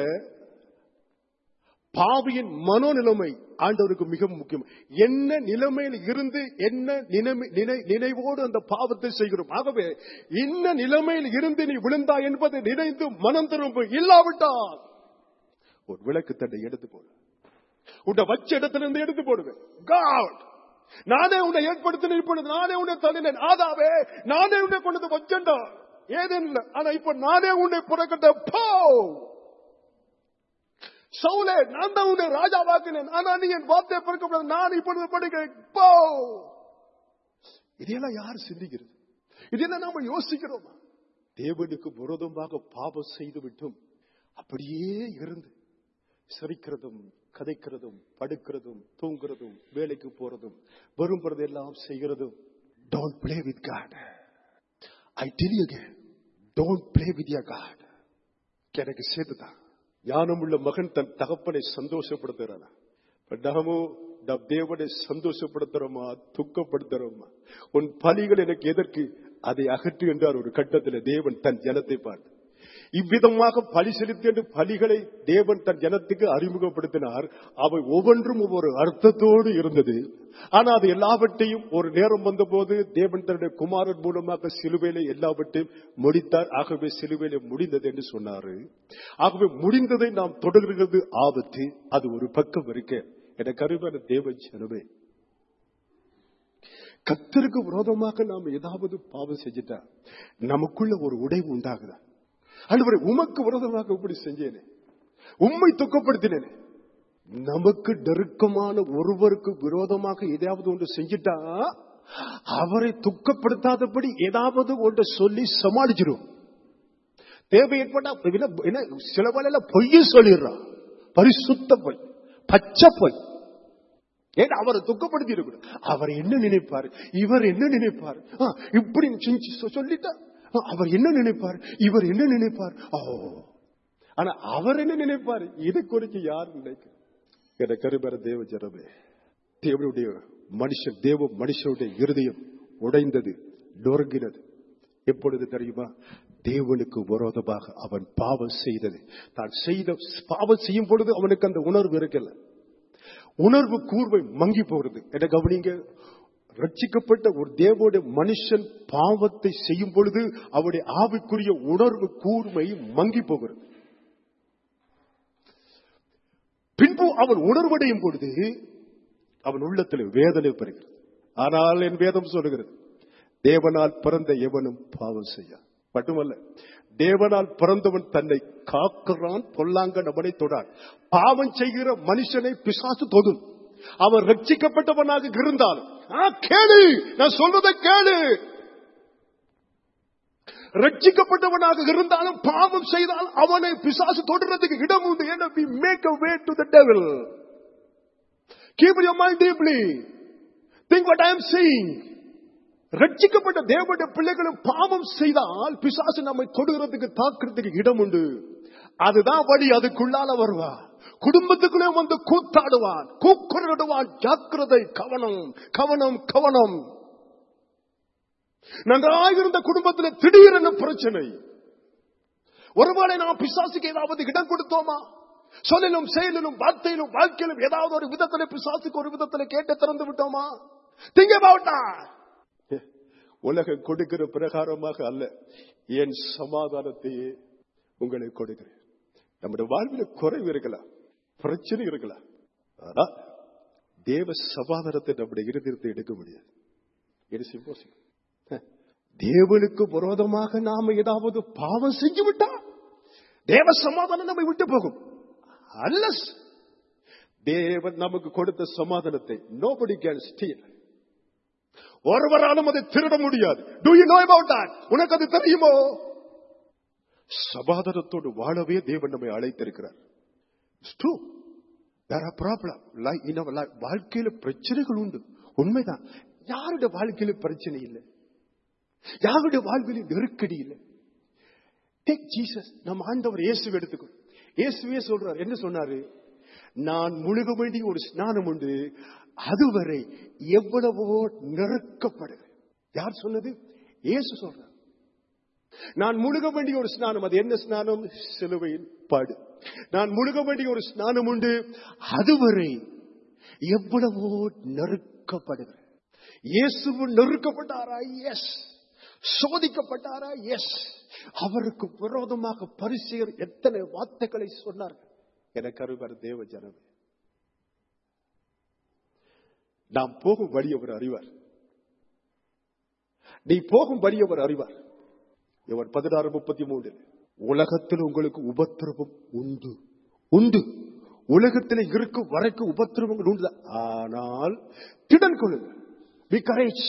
பாவியின் மனோநிலைமை ஆண்டவருக்கு மிக முக்கியம் என்ன நிலைமையில் இருந்து என்ன நிலைமை- நினை- நினைவோடு அந்த பாவத்தை செய்கிறோம் ஆகவே என்ன நிலைமையில் இருந்து நீ விழுந்தா என்பதை நினைந்து மனம் திரும்ப இல்லாவிட்டால் ஒரு விளக்கு தண்டை எடுத்து போடு உன்னை வச்ச இடத்துல இருந்து எடுத்து போடுவேன் காட் நானே உன்னை ஏற்படுத்தின இப்பொழுது நானே உன்னை தள்ளினேன் ஆதாவே நானே உன்னை கொண்டு வந்து வச்சேன்டா ஏதேன் இல்ல ஆனா இப்ப நானே உன்னை புறக்கட்ட போ சவுலே நான் தான் உன்னை ராஜாவாக்கினேன் ஆனா நீ என் வார்த்தையை பிறக்கப்படாது நான் இப்பொழுது படிக்கிறேன் போ இதெல்லாம் யார் சிந்திக்கிறது இதெல்லாம் நாம யோசிக்கிறோமா தேவனுக்கு விரோதமாக பாவம் செய்து விட்டும் அப்படியே இருந்து சிரிக்கிறதும் கதைக்கிறதும் படுக்கிறதும் தூங்குறதும் வேலைக்கு போறதும் வரும்புறது எல்லாம் செய்கிறதும் don't play with God I tell you don't play with your God எனக்கு சேர்த்துதான் ஞானமுள்ள மகன் தன் தகப்பனை சந்தோஷப்படுத்துறானா நாமோ நம் தேவனை சந்தோஷப்படுத்துறோமா துக்கப்படுத்துறோமா உன் பலிகள் எனக்கு எதற்கு அதை அகற்று என்றார் ஒரு கட்டத்தில் தேவன் தன் ஜனத்தை பார்த்து இவ்விதமாக பலி செலுத்தி என்று பலிகளை தேவன் தன் ஜனத்துக்கு அறிமுகப்படுத்தினார் அவை ஒவ்வொன்றும் ஒவ்வொரு அர்த்தத்தோடு இருந்தது ஆனா அது எல்லாவற்றையும் ஒரு நேரம் வந்தபோது தேவன் தன்னுடைய குமாரன் மூலமாக சிலுவையில எல்லாவற்றையும் முடித்தார் ஆகவே சிலுவையில முடிந்தது என்று சொன்னாரு ஆகவே முடிந்ததை நாம் தொடர்கிறது ஆபத்து அது ஒரு பக்கம் இருக்க எனக்கு அருமையான தேவ ஜனமே கத்தருக்கு விரோதமாக நாம் ஏதாவது பாவம் செஞ்சுட்டா நமக்குள்ள ஒரு உடைவு உண்டாகுதா ஆண்டவரே உமக்கு விரோதமாக இப்படி செஞ்சேனே உம்மை துக்கப்படுத்தினேனே நமக்கு நெருக்கமான ஒருவருக்கு விரோதமாக எதையாவது ஒன்று செஞ்சிட்டா அவரை துக்கப்படுத்தாதபடி ஏதாவது ஒன்று சொல்லி சமாளிச்சிடும் தேவை ஏற்பட்டா என்ன- என்ன சில வேலையில பொய்ய சொல்லிடுறான் பரிசுத்த பொய் பச்சை பொய் ஏன்னா அவரை துக்கப்படுத்தி இருக்கணும் அவர் என்ன நினைப்பார் இவர் என்ன நினைப்பார் ஆ, இப்படி செஞ்சு சொ- சொல்லிட்டா ஆ, அவர் என்ன நினைப்பார் இவர் என்ன நினைப்பார் ஓ ஆனா அவர் என்ன நினைப்பார் இதை குறித்து யார் நினைக்க என கருபெற தேவ ஜனமே தேவனுடைய மனுஷன் தேவ மனுஷனுடைய இருதயம் உடைந்தது நொறுங்கினது எப்பொழுது தெரியுமா தேவனுக்கு விரோதமாக அவன் பாவம் செய்தது தான் செய்த பாவம் செய்யும் பொழுது அவனுக்கு அந்த உணர்வு இருக்கல உணர்வு கூர்மை மங்கி போகிறது என கவனிங்க ரட்சிக்கப்பட்ட ஒரு தேவோட மனுஷன் பாவத்தை செய்யும் பொழுது அவருடைய ஆவிக்குரிய உணர்வு கூர்மை மங்கி போகிறது பின்பு அவன் உணர்வடையும் பொழுது அவன் உள்ளத்தில் வேதனை பெறுகிறது ஆனால் என் வேதம் சொல்லுகிறது தேவனால் பிறந்த எவனும் பாவம் செய்ய மட்டுமல்ல தேவனால் பிறந்தவன் தன்னை காக்கிறான் பொல்லாங்க அவனை தொடான் பாவம் செய்கிற மனுஷனை பிசாசு தொடும் அவன் ரட்சிக்கப்பட்டவனாக இருந்தாலும் ஆ, கேளு நான் சொல்வதை கேளு ரட்சிக்கப்பட்டவனாக இருந்தாலும் பாவம் செய்தால் அவனை பிசாசு தொடுறதுக்கு இடம் உண்டு ஏன்னா we make a way to the devil keep your mind deeply think what i am saying ரட்சிக்கப்பட்ட தேவனுடைய பிள்ளைகளும் பாவம் செய்தால் பிசாசு நம்மை தொடுகிறதுக்கு தாக்குறதுக்கு இடம் உண்டு அதுதான் வழி அதுக்குள்ளால வருவா குடும்பத்துக்குள்ளே வந்து கூத்தாடுவான் கூக்குரலிடுவான் ஜாக்கிரதை கவனம் கவனம் கவனம் நன்றாயிருந்த குடும்பத்தில் திடீரென பிரச்சனை ஒருவேளை நாம் பிசாசுக்கு ஏதாவது இடம் கொடுத்தோமா சொல்லிலும் செயலிலும் வார்த்தையிலும் வாழ்க்கையிலும் ஏதாவது ஒரு விதத்தில் பிசாசுக்கு ஒரு விதத்தில் கேட்டு திறந்து விட்டோமா திங்க about that. உலகம் கொடுக்கிற பிரகாரமாக அல்ல என் சமாதானத்தையே உங்களுக்கு கொடுக்கிறேன் நம்முடைய வாழ்வில் குறைவு இருக்கலாம் பிரச்சனை இருக்கலாம் ஆனா தேவ சமாதானத்தை நம்முடைய இருதயத்தை எடுக்க முடியாது இது சிம்போசியம் தேவனுக்கு விரோதமாக நாம ஏதாவது பாவம் செஞ்சு விட்டா தேவ சமாதானம் நம்மை விட்டு போகும் அல்லஸ் தேவன் நமக்கு கொடுத்த சமாதானத்தை நோபடி கேன் ஸ்டீல் ஒருவராலும் அதை திருட முடியாது do you know about that உனக்கு அது தெரியுமோ சமாதானத்தோடு வாழவே தேவன் நம்மை அழைத்திருக்கிறார் it's true there are problem like in our life வாழ்க்கையில பிரச்சனைகள் உண்டு உண்மைதான் யாருடைய வாழ்க்கையில பிரச்சனை இல்லை யாருடைய வாழ்வில நெருக்கடி இல்லை டேக் ஜீசஸ் நம்ம ஆண்டவர் இயேசு எடுத்துக்கோ இயேசுவே சொல்றார் என்ன சொன்னாரு நான் முழுக வேண்டிய ஒரு ஸ்நானம் உண்டு அதுவரை எவ்வளவோ நெருக்கப்படுகிறேன் யார் சொன்னது இயேசு சொல்றார் நான் முழுக வேண்டிய ஒரு ஸ்நானம் அது என்ன ஸ்நானம் சிலுவையில் பாடு நான் முழுக வேண்டிய ஒரு ஸ்நானம் உண்டு அதுவரை எவ்வளவோ நெருக்கப்படுகிறேன் இயேசுவும் நெருக்கப்பட்டாரா எஸ் சோதிக்கப்பட்டாரா எஸ் அவருக்கு விரோதமாக பரிசெயர் எத்தனை வார்த்தைகளை சொன்னார்கள் எனக்கு அருவர் தேவ ஜனமே நாம் போகும் வழி அவர் அறிவார் நீ போகும் வழி அவர் அறிவார் இவர் பதினாறு முப்பத்தி மூன்று உலகத்தில் உங்களுக்கு உபத்திரவம் உண்டு உண்டு உலகத்தில் இருக்கும் வரைக்கும் உபத்திரவங்கள் உண்டு ஆனால் திடன் கொள்ளுங்கள் பி கரேஜ்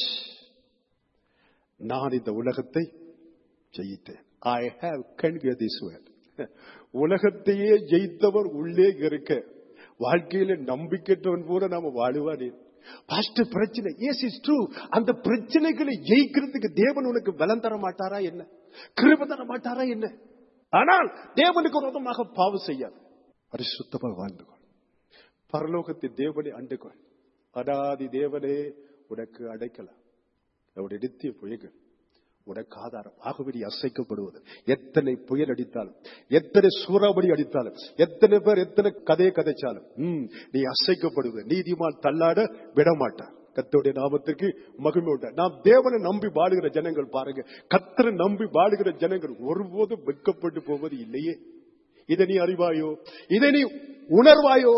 நான் இந்த உலகத்தை ஜெயித்தேன் I have conquer this world உலகத்தையே ஜெயித்தவர் உள்ளே இருக்க வாழ்க்கையில நம்பிக்கைற்றவன் போல நாம வாழுவானே பாஸ்டர் பிரச்சனை எஸ் இஸ் ட்ரூ அந்த பிரச்சனைகளை ஜெயிக்கிறதுக்கு தேவன் உனக்கு பலம் தர மாட்டாரா என்ன கிருப தர மாட்டாரா என்ன ஆனால் தேவனுக்கு விரோதமாக பாவம் செய்யாது பரிசுத்தமாக வாழ்ந்துகொள் பரலோகத்தின் தேவனை அண்டுகொள் அடாதி தேவனே உனக்கு அடைக்கலாம் அவருடைய நித்திய புயங்கள் உனக்கு ஆதாரம் ஆகவே நீ அசைக்கப்படுவது எத்தனை புயல் அடித்தாலும் எத்தனை சூறாவளி அடித்தாலும் எத்தனை பேர் எத்தனை கதையை கதைச்சாலும் ம், நீ அசைக்கப்படுவது நீதிமான் தள்ளாட விடமாட்டார் கத்தோடைய நாமத்திற்கு மகிமை உண்டு நாம் தேவனை நம்பி வாழுகிற ஜனங்கள் பாருங்க கத்தரை நம்பி வாழுகிற ஜனங்கள் ஒருபோதும் வெட்கப்பட்டு போவது இல்லையே இதை நீ அறிவாயோ இதை நீ உணர்வாயோ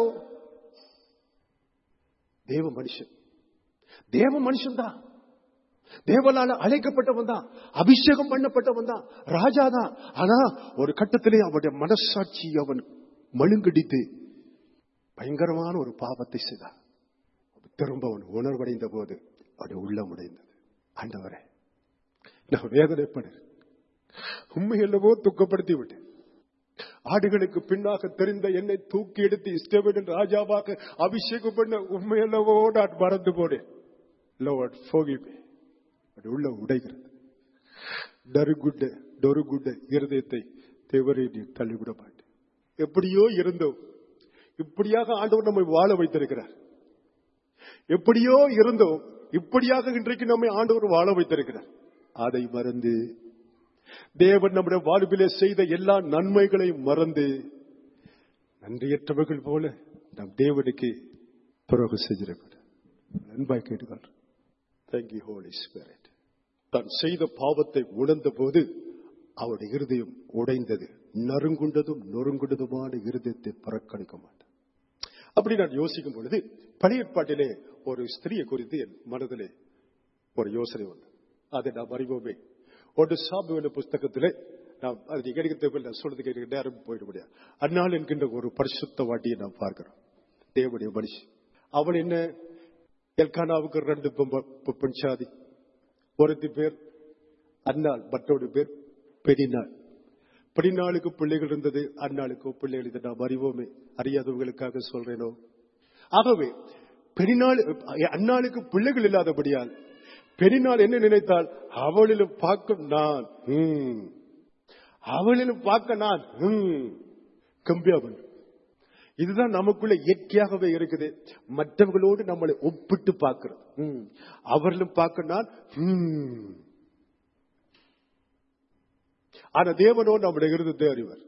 தேவ மனுஷன் தேவ மனுஷன் தான் தேவனால அழைக்கப்பட்டவன் தான் அபிஷேகம் பண்ணப்பட்டவன் தான் ராஜா தான் ஆனா ஒரு கட்டத்திலே அவனுடைய மனசாட்சி அவன் மழுங்கடித்து பயங்கரமான ஒரு பாவத்தை செய்தான் திரும்ப அவன் உணர்வடைந்த போது அப்படி உள்ளம் உடைந்தது ஆண்டவரே நான் வேதனைப்படுறேன் உண்மையல்லவோ துக்கப்படுத்தி விட்டேன் ஆடுகளுக்கு பின்னாக தெரிந்த என்னை தூக்கி எடுத்து இஸ்டவேலின் ராஜாவாக அபிஷேகம் பண்ண உண்மையல்லவோ நான் மறந்து போனேன் லோட் ஃபோகிமே அது உள்ள உடைகிறது நறுகுண்ட நொறுகுண்ட இருதயத்தை தேவரை நீ தள்ளிவிட மாட்டேன் எப்படியோ இருந்தோம் இப்படியாக ஆண்டவர் நம்மை வாழ வைத்திருக்கிறார் எப்படியோ இருந்தோம் இப்படியாக இன்றைக்கு நம்மை ஆண்டவர் வாழ வைத்திருக்கிறார் அதை மறந்து தேவன் நம்முடைய வாழ்விலே செய்த எல்லா நன்மைகளையும் மறந்து நன்றியற்றவர்கள் போல நம் தேவனுக்கு துரோகம் செஞ்சிடக்கூடாது அன்பாய் கேட்டுக்கொள்றேன் தேங்க்யூ ஹோலி ஸ்பிரிட் தான் செய்த பாவத்தை உணர்ந்த போது அவருடைய இருதயம் உடைந்தது நறுங்குண்டதும் நொறுங்குண்டதுமான இருதயத்தை புறக்கணிக்க மாட்டான் அப்படி நான் யோசிக்கும் பொழுது பழைய ஏற்பாட்டிலே ஒரு ஸ்திரியை குறித்து என் மனதிலே ஒரு யோசனை உண்டு அதை நாம் அறிவோமே ஒரு சாபுவேல புஸ்தகத்திலே நாம் அது நீங்க எடுக்க தேவையில்லை சொல்றது கேட்க நேரம் போயிட முடியாது அந்நாள் என்கின்ற ஒரு பரிசுத்த வாட்டியை நாம் பார்க்கிறோம் தேவனுடைய மனுஷி அவள் என்ன எல்கானாவுக்கு ரெண்டு பெண் பெண் சாதி ஒருத்தி பேர் அன்னாள் மற்றொரு பேர் பெரிநாள் பெரிநாளுக்கு பிள்ளைகள் இருந்தது அந்நாளுக்கு பிள்ளைகள் இதை நாம் அறிவோமே அறியாதவர்களுக்காக சொல்றேனோ ஆகவே பெரிநாள் அந்நாளுக்கு பிள்ளைகள் இல்லாதபடியால் பெரிநாள் என்ன நினைத்தால் அவளிலும் பார்க்க நான் ஹம். அவளிலும் பார்க்க நான் ஹம். கம்பியாவன் இதுதான் நமக்குள்ள இயற்கையாகவே இருக்குது மற்றவர்களோடு நம்மளை ஒப்பிட்டு பார்க்கிறோம் ஹம். அவர்களும் பார்க்க நான் ஹம். ஆனா தேவனோ நம்முடைய இருந்ததை அறிவர்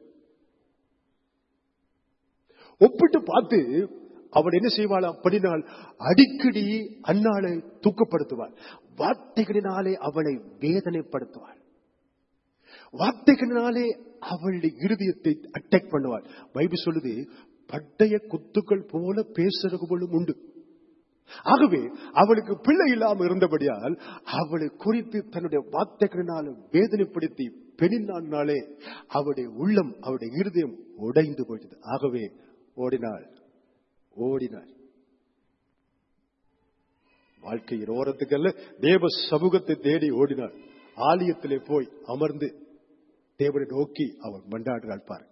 ஒப்பிட்டு பார்த்து அவள் என்ன செய்வாள் அப்படினால் அடிக்கடி அன்னாளை தூக்கப்படுத்துவாள் வார்த்தைகளினாலே அவளை வேதனைப்படுத்துவாள் வார்த்தைகளினாலே அவளுடைய இருதயத்தை அட்டாக் பண்ணுவாள் பைபிள் சொல்லுது பட்டய குத்துக்கள் போல பேசுறவர்களும் உண்டு ஆகவே அவளுக்கு பிள்ளை இல்லாமல் இருந்தபடியால் அவளை குறித்து தன்னுடைய வார்த்தைகளினால வேதனைப்படுத்தி பெண்ணினாலே அவருடைய உள்ளம் அவருடைய இருதயம் உடைந்து போயிட்டது ஆகவே ஓடினாள் ஓடினாள் வாழ்க்கையின் ஓரத்துக்கல்ல தேவ சமூகத்தை தேடி ஓடினாள் ஆலயத்திலே போய் அமர்ந்து தேவனை நோக்கி அவள் மண்டாடுறாள் பாரு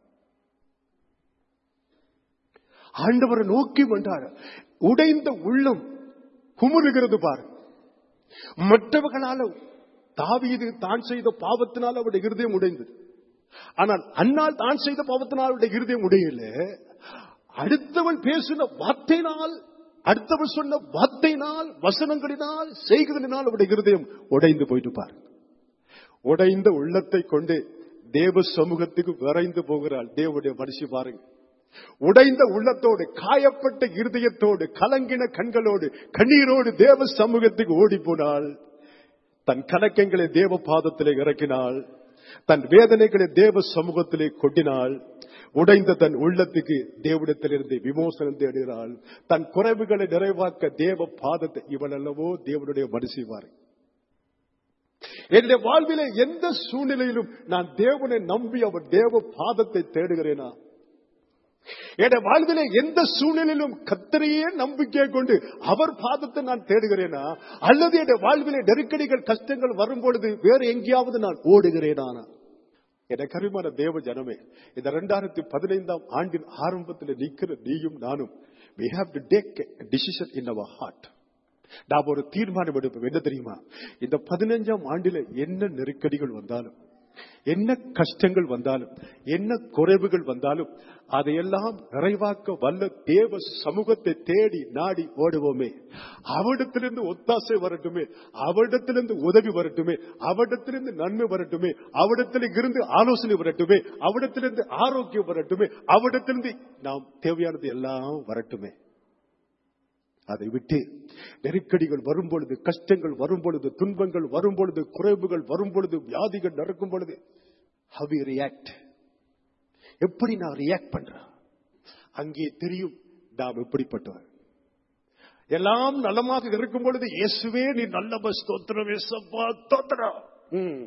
ஆண்டவரை நோக்கி மண்டாட உடைந்த உள்ளம் குமுறுகிறது பாரு மற்றவர்களால தாவீது தான் செய்த பாவத்தினால் அவருடைய இருதயம் உடைந்தது ஆனால் அன்னால் தான் செய்த பாவத்தினால் அவருடைய இருதயம் உடையல அடுத்தவன் பேசின வார்த்தையினால் அடுத்தவன் சொன்ன வார்த்தையினால் வசனங்களினால் செய்கிறதினால் அவருடைய இருதயம் உடைந்து போயிட்டு பாரு உடைந்த உள்ளத்தை கொண்டு தேவ சமூகத்துக்கு விரைந்து போகிறாள் தேவனுடைய மனுஷி பாருங்க உடைந்த உள்ளத்தோடு காயப்பட்ட இருதயத்தோடு கலங்கின கண்களோடு கண்ணீரோடு தேவ சமூகத்துக்கு ஓடி போனாள் தன் கலக்கங்களை தேவ பாதத்திலே இறக்கினாள் தன் வேதனைகளை தேவ சமூகத்திலே கொட்டினாள் உடைந்த தன் உள்ளத்துக்கு தேவனிடத்திலிருந்து விமோசனம் தேடுகிறாள் தன் குறைவுகளை நிறைவாக்க தேவ பாதத்தை இவள் அல்லவோ தேவனுடைய மனுஷிவார் என்னுடைய வாழ்விலே எந்த சூழ்நிலையிலும் நான் தேவனை நம்பி அவர் தேவ பாதத்தை தேடுகிறேனா என் வாழ்விலே எந்த சூழ்நிலையிலும் கத்தரையே நம்பிக்கை கொண்டு அவர் பாதத்தை நான் தேடுகிறேனா அல்லது என் வாழ்விலே நெருக்கடிகள் கஷ்டங்கள் வரும் பொழுது வேற எங்கேயாவது நான் ஓடுகிறேனா என கருமான தேவ ஜனமே இந்த இரண்டாயிரத்தி பதினைந்தாம் ஆண்டின் ஆரம்பத்தில் நிற்கிற நீயும் நானும் we have to take a decision in our heart நாம் ஒரு தீர்மானம் எடுப்போம் என்ன தெரியுமா இந்த பதினஞ்சாம் ஆண்டில என்ன நெருக்கடிகள் வந்தாலும் என்ன கஷ்டங்கள் வந்தாலும் என்ன குறைவுகள் வந்தாலும் அதையெல்லாம் நிறைவாக்க வல்ல தேவ சமூகத்தை தேடி நாடி ஓடுவோமே அவரிடத்திலிருந்து ஒத்தாசை வரட்டுமே அவரிடத்திலிருந்து உதவி வரட்டுமே அவரிடத்திலிருந்து நன்மை வரட்டுமே அவரிடத்தில் இருந்து ஆலோசனை வரட்டுமே அவரிடத்திலிருந்து ஆரோக்கியம் வரட்டுமே அவரிடத்திலிருந்து நாம் தேவையானது எல்லாம் வரட்டுமே அதை விட்டு நெருக்கடிகள் வரும் பொழுது கஷ்டங்கள் வரும் பொழுது துன்பங்கள் வரும் பொழுது குறைவுகள் வரும் பொழுது வியாதிகள் நடக்கும் பொழுது ஹவ் யூ ரியாக்ட் எப்படி நான் ரியாக்ட் பண்றேன் அங்கே தெரியும் நாம் எப்படிப்பட்டவர் எல்லாம் நலமாக இருக்கும் பொழுது இயேசுவே நீ நல்ல ஸ்தோத்திரம் ஏசப்பா ஸ்தோத்திரம் ம்.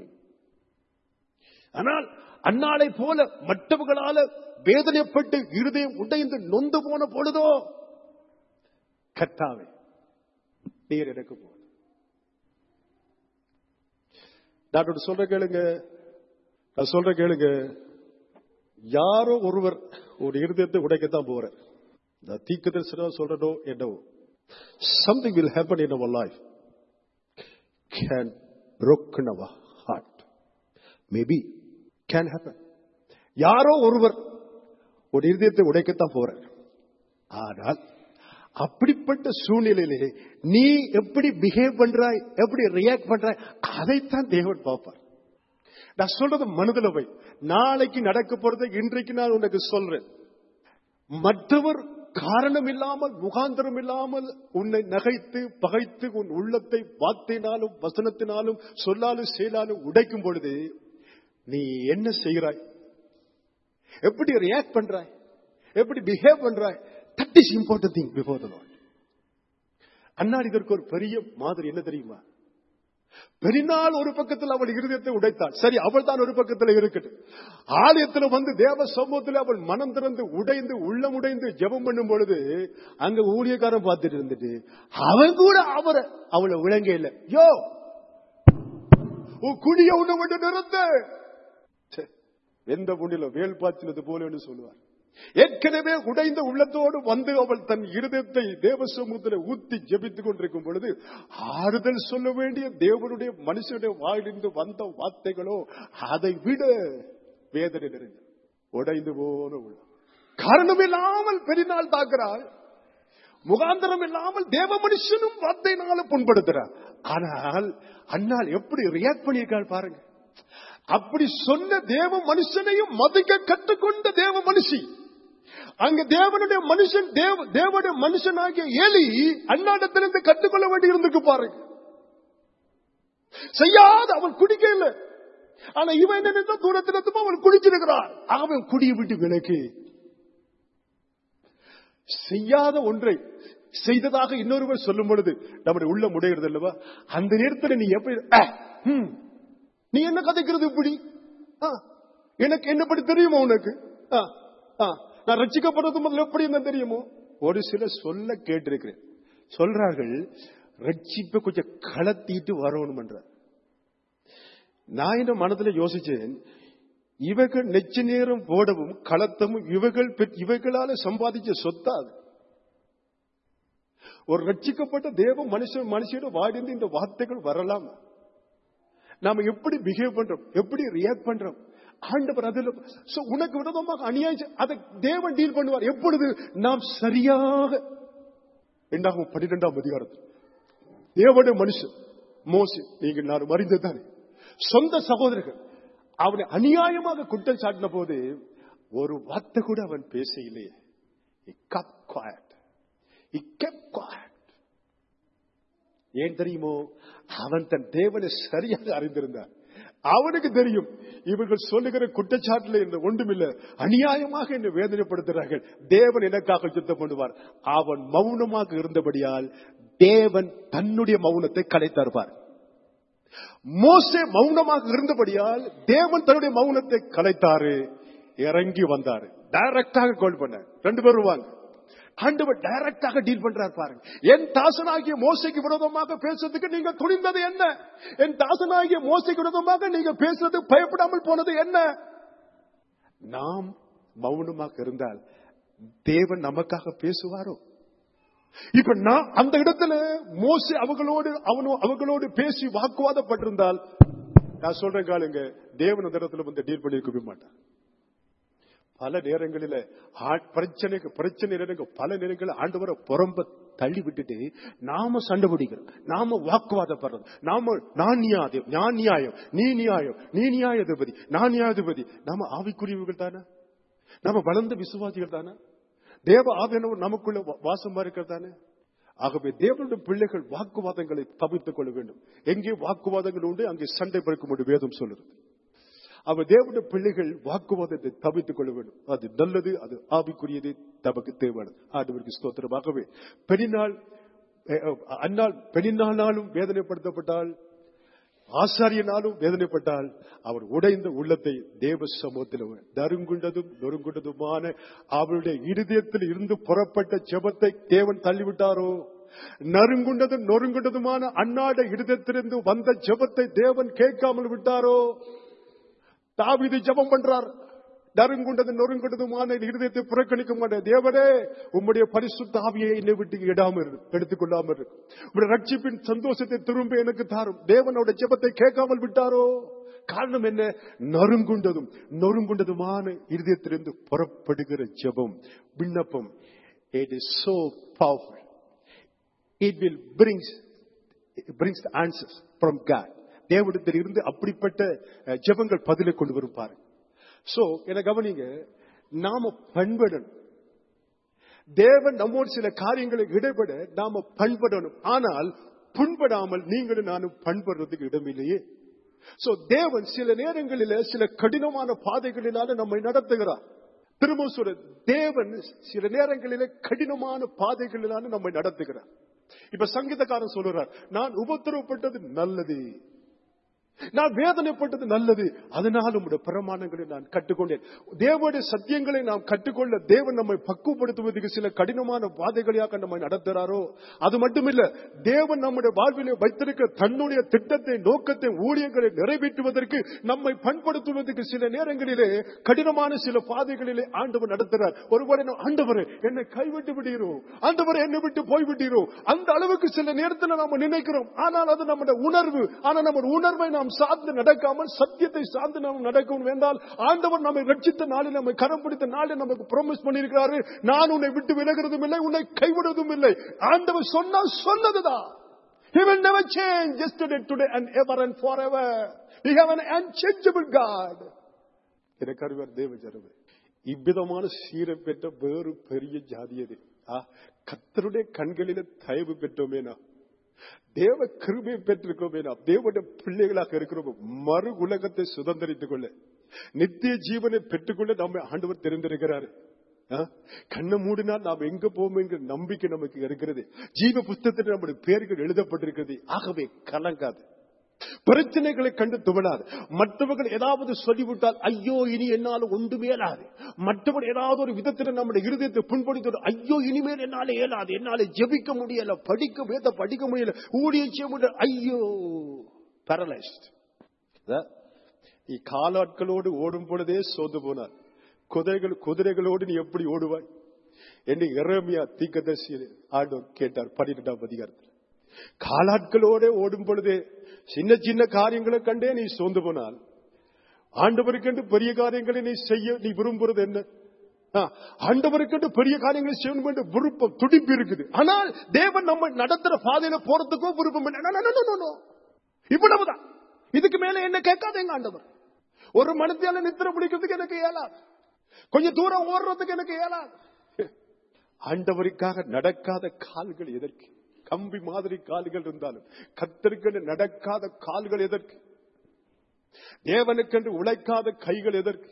ஆனால் அன்னாளை போல மற்றவர்களால வேதனைப்பட்டு இருதயம் உடைந்து நொந்து போன பொழுதோ கர்த்தாவே நீர் எனக்கு போதும் நான் ஒன்று சொல்ற கேளுங்க நான் சொல்ற கேளுங்க யாரோ ஒருவர் ஒரு இருதயத்தை உடைக்கத்தான் போறார் இந்த தீக்கு தரிசனம் சொல்றதோ என்னவோ something will happen in our life can broken our heart maybe can happen யாரோ ஒருவர் ஒரு இருதயத்தை உடைக்கத்தான் போறார் ஆனால் அப்படிப்பட்ட சூழ்நிலையிலே நீ எப்படி பிஹேவ் பண்றாய் எப்படி ரியாக்ட் பண்றாய் அதைத்தான் தேவன் பார்ப்பார் நான் சொல்றது மனதில் வை நாளைக்கு நடக்க போறதை இன்றைக்கு நான் உனக்கு சொல்றேன் மற்றவர் காரணம் இல்லாமல் முகாந்திரம் இல்லாமல் உன்னை நகைத்து பகைத்து உன் உள்ளத்தை வார்த்தையினாலும் வசனத்தினாலும் சொல்லாலும் செயலாலும் உடைக்கும் பொழுது நீ என்ன செய்கிறாய் எப்படி ரியாக்ட் பண்றாய் எப்படி பிஹேவ் பண்றாய் that is important thing before the Lord அன்னார் இதற்கு ஒரு பெரிய மாதிரி என்ன தெரியுமா பெரிநாள் ஒரு பக்கத்தில் அவள் இருதயத்தை உடைத்தாள் சரி அவள் தான் ஒரு பக்கத்தில் இருக்கட்டும் ஆலயத்தில் வந்து தேவ சமூகத்தில் அவள் மனம் திறந்து உடைந்து உள்ளம் உடைந்து ஜெபம் பண்ணும் பொழுது அங்க ஊழியக்காரன் பார்த்துட்டு இருந்துட்டு அவன் கூட அவரை அவளை விளங்க இல்லை யோ உன் குடிய உன்னை விட்டு நிறுத்த ச்சே, எந்த புண்ணில வேல் பாய்ச்சினது போல என்று சொல்லுவார் ஏற்கனவே உடைந்த உள்ளத்தோடு வந்து அவள் தன் இருதயத்தை தேவ சமூகத்தில் ஊத்தி ஜெபித்துக் கொண்டிருக்கும் பொழுது ஆறுதல் சொல்ல வேண்டிய தேவனுடைய மனுஷனுடைய வாயிலிருந்து வந்த வார்த்தைகளோ அதை விட வேதனை நிறைந்த உடைந்து போன உள்ளம் காரணம் இல்லாமல் பெரிநாள் தாக்குறாள் முகாந்திரம் இல்லாமல் தேவ மனுஷனும் வார்த்தையினால புண்படுத்துறார் ஆனால் அண்ணால் எப்படி ரியாக்ட் பண்ணியிருக்காள் பாருங்க அப்படி சொன்ன தேவ மனுஷனையும் மதிக்க கற்றுக்கொண்ட தேவ மனுஷி அங்க தேவனுடைய மனுஷன் தேவ தேவனுடைய மனுஷனாகிய எலி அண்ணாடத்திலிருந்து கற்றுக்கொள்ள வேண்டி இருந்துக்கு பாருங்க செய்யாத அவன் குடிக்க இல்லை ஆனா இவன் என்ன நினைத்தா தூரத்திலிருந்து அவன் குடிச்சிருக்கிறான் அவன் குடியை விட்டு விலக்கு செய்யாத ஒன்றை செய்ததாக இன்னொருவர் சொல்லும் பொழுது நம்முடைய உள்ள முடைகிறது அல்லவா அந்த நேரத்தில் நீ எப்படி அஹ், ஹம், நீ என்ன கதைக்கிறது இப்படி ஆ, எனக்கு என்னப்படி தெரியுமோ உனக்கு ஆ, ஆ, நான் ரட்சிக்கப்படுறது முதல்ல எப்படி என்ன தெரியுமோ ஒரு சில சொல்ல கேட்டிருக்கிறேன் சொல்றார்கள் ரட்சிப்பை கொஞ்சம் கலத்திட்டு வரணும் என்ற நான் என்ன மனதில் யோசிச்சேன் இவர்கள் நெச்ச நேரம் போடவும் களத்தமும் இவர்கள் பெற்- இவைகளால சம்பாதிச்ச சொத்தா அது ஒரு ரட்சிக்கப்பட்ட தேவ மனுஷன் மனுஷனோட வாடிந்து இந்த வார்த்தைகள் வரலாம் நாம எப்படி பிஹேவ் பண்றோம் எப்படி ரியாக்ட் பண்றோம் ஆண்டவர் அதில் So, உனக்கு விரோதமாக அநியாயம் செய்- அதை தேவன் டீல் பண்ணுவார் எப்பொழுது நாம் சரியாக இரண்டாகும் பன்னிரெண்டாம் அதிகாரத்தில் தேவனுடைய மனுஷன் மோசி நீங்கள் நான் அறிந்ததானே சொந்த சகோதரர்கள் அவனை அநியாயமாக குற்றம் சாட்டின போது ஒரு வார்த்தை கூட அவன் பேச இல்லையே He kept quiet. He kept quiet. ஏன் தெரியுமோ அவன் தன் தேவனை சரியாக அறிந்திருந்தான் அவனுக்கு தெரியும் இவர்கள் சொல்லுகிற குற்றச்சாட்டுல இந்த ஒன்றுமில்ல அநியாயமாக என்னை வேதனைப்படுத்துகிறார்கள் தேவன் எனக்காக சுத்தம் பண்ணுவார் அவன் மௌனமாக இருந்தபடியால் தேவன் தன்னுடைய மௌனத்தை கலைத்தார்பார் மோசே மௌனமாக இருந்தபடியால் தேவன் தன்னுடைய மௌனத்தை கலைத்தாரு இறங்கி வந்தாரு டைரக்டாக கால் பண்ண ரெண்டு பேரும் வருவாங்க ஆண்டவர் டைரக்டாக டீல் பண்றார் பாருங்க என் தாசனாகிய மோசைக்கு விரோதமாக பேசுறதுக்கு நீங்க துணிந்தது என்ன என் தாசனாகிய மோசைக்கு விரோதமாக நீங்க பேசுறது பயப்படாமல் போனது என்ன நாம் மௌனமாக இருந்தால் தேவன் நமக்காக பேசுவாரோ இப்ப நான் அந்த இடத்துல மோசி அவங்களோடு அவனோ அவங்களோடு பேசி வாக்குவாதப்பட்டிருந்தால் நான் சொல்றேன் காலுங்க தேவன் அந்த இடத்துல வந்து டீல் பண்ணிருக்கவே மாட்டான் பல நேரங்களில ஆ- பிரச்சனைக்கு பிரச்சனை நேரங்க பல நேரங்களில் ஆண்டவரை புறம்ப தள்ளி விட்டுட்டு நாம சண்டை பிடிக்கிறோம் நாம வாக்குவாதப்படுறோம் நாம நான் நியாயம் நான் நியாயம் நீ நியாயம் நீ நியாயாதிபதி நான் நியாயாதிபதி நாம ஆவிக்குரியவர்கள் தானே நாம வளர்ந்த விசுவாசிகள் தானே தேவ ஆவியானவர் நமக்குள்ள வா- வாசமா இருக்கிறது தானே ஆகவே தேவனுடைய பிள்ளைகள் வாக்குவாதங்களை தவிர்த்துக் கொள்ள வேண்டும் எங்கே வாக்குவாதங்கள் உண்டு அங்கே சண்டை பிறக்கும் என்று வேதம் சொல்லுது அவர் தேவனுடைய பிள்ளைகள் வாக்குவாதத்தை தவிர்த்துக் கொள்ள வேண்டும் அது நல்லது அது ஆவிக்குரியது நமக்கு தேவையானது ஆண்டவருக்கு ஸ்தோத்திரமாகவே பெரிநாள் அஹ், அஹ், அந்நாள் பெரிநாளாலும் வேதனைப்படுத்தப்பட்டால் ஆசாரியனாலும் வேதனைப்பட்டால் அவர் உடைந்த உள்ளத்தை தேவ சமூகத்தில் நறுங்குண்டதும் நொறுங்குண்டதுமான அவருடைய இருதயத்தில் இருந்து புறப்பட்ட ஜெபத்தை தேவன் தள்ளிவிட்டாரோ நறுங்குண்டதும் நொறுங்குண்டதுமான அன்னாட இருதத்திலிருந்து வந்த ஜெபத்தை தேவன் கேட்காமல் விட்டாரோ தாவீது ஜெபம் பண்றார் நறுங்குண்டது நொறுங்குண்டதுமான இருதயத்தை புறக்கணிக்க மாட்டேன் தேவனே உம்முடைய பரிசுத்த ஆவியை என்னை விட்டு இடாமல் இரு, எடுத்துக்கொள்ளாமல் இரு. உம்முடைய ரட்சிப்பின் சந்தோஷத்தை திரும்ப எனக்கு தாரும் தேவனோட ஜெபத்தை கேட்காமல் விட்டாரோ காரணம் என்ன நறுங்குண்டதும் நொறுங்குண்டதுமான இருதயத்திலிருந்து புறப்படுகிற ஜெபம் விண்ணப்பம் it is so powerful it will brings brings answers from God தேவடத்தில் இருந்து அப்படிப்பட்ட அஹ், ஜெபங்கள் பதிலை கொண்டு வரும் பாருங்க சோ என்ன கவனிங்க நாம பண்படணும் தேவன் நம்மோடு சில காரியங்களை இடைபட நாம பண்படணும் ஆனால் புண்படாமல் நீங்களும் நானும் பண்படுறதுக்கு இடமில்லையே சோ தேவன் சில நேரங்களில சில கடினமான பாதைகளினால நம்மை நடத்துகிறார் திரும்ப சொல்ற தேவன் சில நேரங்களில கடினமான பாதைகளினால நம்மை நடத்துகிறார் இப்ப சங்கீதக்காரன் சொல்லுறார் நான் உபத்திரவப்பட்டது நல்லது நான் வேதனைப்பட்டது நல்லது அதனால் உம்முடைய பிரமாணங்களை நான் கற்றுக்கொண்டேன் தேவனுடைய சத்தியங்களை நாம் கற்றுக்கொள்ள தேவன் நம்மை பக்குவப்படுத்துவதற்கு சில கடினமான பாதைகளாக நம்மை நடத்துறாரோ அது மட்டுமில்ல தேவன் நம்முடைய வாழ்விலே வைத்திருக்க தன்னுடைய திட்டத்தை நோக்கத்தை ஊழியங்களை நிறைவேற்றுவதற்கு நம்மை பண்படுத்துவதற்கு சில நேரங்களிலே கடினமான சில பாதைகளிலே ஆண்டவர் நடத்துறார் ஒருவேளை நான், ஆண்டவரே என்னை கைவிட்டு விடுகிறோ ஆண்டவரே என்னை விட்டு போய்விட்டீரோ அந்த அளவுக்கு சில நேரத்தில் நாம நினைக்கிறோம் ஆனால் அது நம்முடைய உணர்வு ஆனால் நம்ம உணர்வை நாம் சார்ந்து நடக்காமல் சத்தியத்தை சார்ந்து நாம் நடக்கணும் என்றால் ஆண்டவர் நம்மை ரட்சித்த நாளில் நம்மை கரம் பிடித்த நாளில் நமக்கு ப்ராமிஸ் பண்ணியிருக்கிறாரு நான் உன்னை விட்டு விலகிறதும் இல்லை உன்னை கைவிடுவதும் இல்லை ஆண்டவர் சொன்னால் சொன்னதுதான் He will never change yesterday, today and ever and forever. We have an unchangeable God. எனக்கு அறிவார் தேவ ஜனமே இவ்விதமான சீரை பெற்ற வேறு பெரிய ஜாதியது ஆ, கர்த்தருடைய கண்களில தயவு பெற்றோமே நாம் தேவ கிருபை பெற்றிருக்கோமே நாம் தேவனுடைய பிள்ளைகளாக இருக்கிறோம் மறு உலகத்தை சுதந்திரித்துக் கொள்ள நித்திய ஜீவனை பெற்றுக்கொள்ள நம்மை ஆண்டவர் தெரிந்திருக்கிறார் ஆ? கண்ணை மூடினால் நாம் எங்க போவோம் என்கிற நம்பிக்கை நமக்கு இருக்கிறது ஜீவ புஸ்தகத்தில் நம்முடைய பெயர்கள் எழுதப்பட்டிருக்கிறது ஆகவே கலங்காது பிரச்சனைகளை கண்டு துவளாது மற்றவர்கள் ஏதாவது சொல்லிவிட்டால் ஐயோ இனி என்னால் ஒன்றுமே இயலாது மற்றவர்கள் ஏதாவது ஒரு விதத்தில் நம்முடைய இருதயத்தை புண்படுத்த ஐயோ இனிமேல் என்னால இயலாது என்னால ஜெபிக்க முடியல படிக்க வேத படிக்க முடியல ஊழியம் செய்ய முடியல ஐயோ பேரலைஸ்ட் நீ காலாட்களோடு ஓடும் பொழுதே சோர்ந்து போனார் குதிரைகள் குதிரைகளோடு நீ எப்படி ஓடுவாய் என்று இறைமையா தீக்கதர்சி ஆண்டவர் கேட்டார் பன்னிரெண்டாம் அதிகாரத்தில் காலாட்களோட ஓடும் பொழுதே சின்ன சின்ன காரியங்களை கண்டே நீ சோர்ந்து போனால் ஆண்டவருக்கென்று பெரிய காரியங்களை நீ செய்ய நீ விரும்புறது என்ன ஆ, ஆண்டவருக்கென்று பெரிய காரியங்களை செய்யணும் என்று விருப்பம் துடிப்பு இருக்குது ஆனால் தேவன் நம்ம நடத்துற பாதையில போறதுக்கும் விருப்பம் இல்லை. No, no, no, no, no. இவ்வளவுதான் இதுக்கு மேல என்ன கேட்காதேங்க ஆண்டவர் ஒரு மனத்தியால நித்திர பிடிக்கிறதுக்கு எனக்கு இயலாது கொஞ்சம் தூரம் ஓடுறதுக்கு எனக்கு இயலாது ஆண்டவருக்காக நடக்காத கால்கள் எதற்கு கம்பி மாதிரி கால்கள் இருந்தாலும் கத்தருக்கென்று நடக்காத கால்கள் எதற்கு தேவனுக்கென்று உழைக்காத கைகள் எதற்கு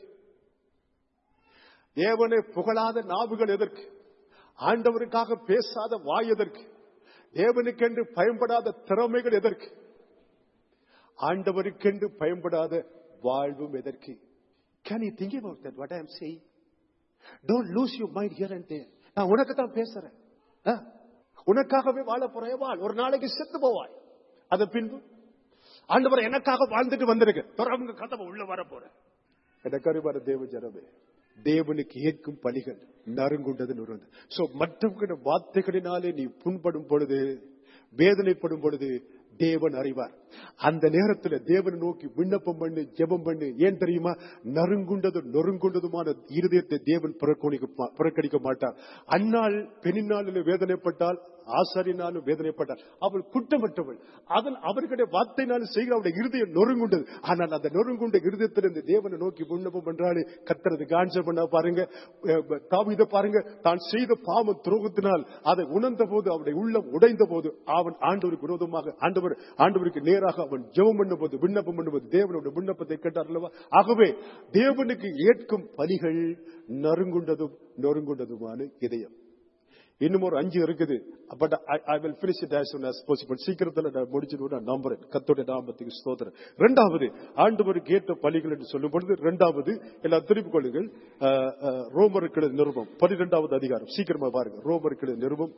தேவனை புகழாத நாவுகள் எதற்கு ஆண்டவருக்காக பேசாத வாய் எதற்கு தேவனுக்கென்று பயன்படாத திறமைகள் எதற்கு ஆண்டவருக்கென்று பயன்படாத வாழ்வும் எதற்கு can you think about that what I am saying don't lose you mind here and there நான் உனக்கு தான் பேசுறேன் ஆ? உனக்காகவே வாழ போறே வாழ் ஒரு நாளைக்கு செத்து போவாய் அது பின்பு ஆண்டவர் எனக்காக வாழ்ந்துட்டு வந்திருக்கு தொடர்ந்து கதவை உள்ள வர போறேன் எனக்கு அறிவான தேவ ஜனமே தேவனுக்கு ஏற்கும் பணிகள் நறுங்குண்டது நுறுந்து சோ மற்றவங்களோட வார்த்தைகளினாலே நீ புண்படும் பொழுது வேதனைப்படும் பொழுது தேவன் அறிவார் அந்த நேரத்துல தேவனை நோக்கி விண்ணப்பம் பண்ணு ஜெபம் பண்ணு ஏன் தெரியுமா நறுங்குண்டது நொறுங்குண்டதுமான இருதயத்தை தேவன் புறக்கணிக்க மா- புறக்கணிக்க மாட்டார் அந்நாள் பெண்ணினாலில் வேதனைப்பட்டால் ஆசாரினாலும் வேதனைப்பட்டார் அவள் குற்றமற்றவள் அதன் அவர்களுடைய வார்த்தையினாலும் செய்கிற அவருடைய இருதயம் நொறுங்குண்டது ஆனால் அந்த நொறுங்குண்ட இருதயத்திலிருந்து தேவனை நோக்கி விண்ணப்பம் பண்றாரு கத்துறது காஞ்ச பண்ண பாருங்க தாவித பாருங்க தான் செய்த பாவ துரோகத்தினால் அதை உணர்ந்த போது அவருடைய உள்ளம் உடைந்த போது அவன் ஆண்டவருக்கு விரோதமாக ஆண்டவர் ஆண்டவருக்கு நேராக அவன் ஜெபம் பண்ணும் போது விண்ணப்பம் பண்ணும்போது தேவனுடைய விண்ணப்பத்தை கேட்டார் அல்லவா ஆகவே தேவனுக்கு ஏற்கும் பலிகள் நறுங்குண்டதும் நொறுங்குண்டதுமான இதயம் இன்னும் ஒரு அஞ்சு இருக்குது but I will finish it as soon as possible சீக்கிரத்துல நான் முடிச்சிடுவேன் நான் நம்புறேன் கத்தோட நாமத்துக்கு ஸ்தோத்திரம் இரண்டாவது ஆண்டவருக்கு ஏற்ற பலிகள் என்று சொல்லும் பொழுது இரண்டாவது எல்லாம் திருப்பிக் கொள்ளுங்கள் அஹ், அஹ், ரோமருக்கு நிருபம் பன்னிரெண்டாவது அதிகாரம் சீக்கிரமா பாருங்க ரோமருக்கு நிருபம்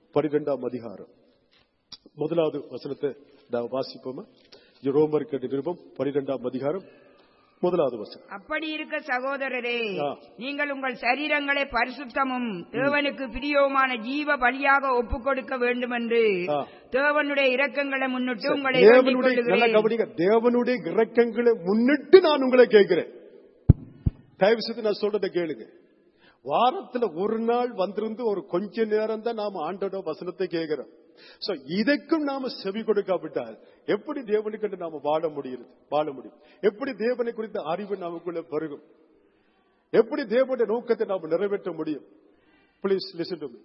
பனிரெண்டாம் அதிகாரம் முதலாவது வசனத்தை நான் வாசிப்போமா இது ரோமருக்கு நிருபம் பனிரெண்டாம் அதிகாரம் முதலாவது வசனம் அப்படி இருக்க சகோதரரே ஆ. நீங்கள் உங்கள் சரீரங்களை பரிசுத்தமும் தேவனுக்கு பிரியவுமான ஜீவ பலியாக ஒப்புக் கொடுக்க வேண்டும் என்று ஆ. தேவனுடைய இரக்கங்களை முன்னிட்டு உங்களை வேண்டிக் தேவனுடைய நல்லா கொள்ளுகிறேன் கவனிங்க தேவனுடைய இறக்கங்களை முன்னிட்டு நான் உங்களை கேட்கிறேன் தயவு செய்து நான் சொல்றதை கேளுங்க வாரத்துல ஒரு நாள் வந்திருந்து ஒரு கொஞ்ச நேரம் தான் நாம ஆண்டோட வசனத்தை கேட்கிறோம் சோ இதற்கும் நாம செவி கொடுக்காவிட்டால் எப்படி தேவனுக்கு நாம வாழ முடியுது வாழ முடியும் எப்படி தேவனை குறித்த அறிவு நமக்குள்ள பெருகும் எப்படி தேவனுடைய நோக்கத்தை நாம நிறைவேற்ற முடியும் ப்ளீஸ் லிசன் டு மீ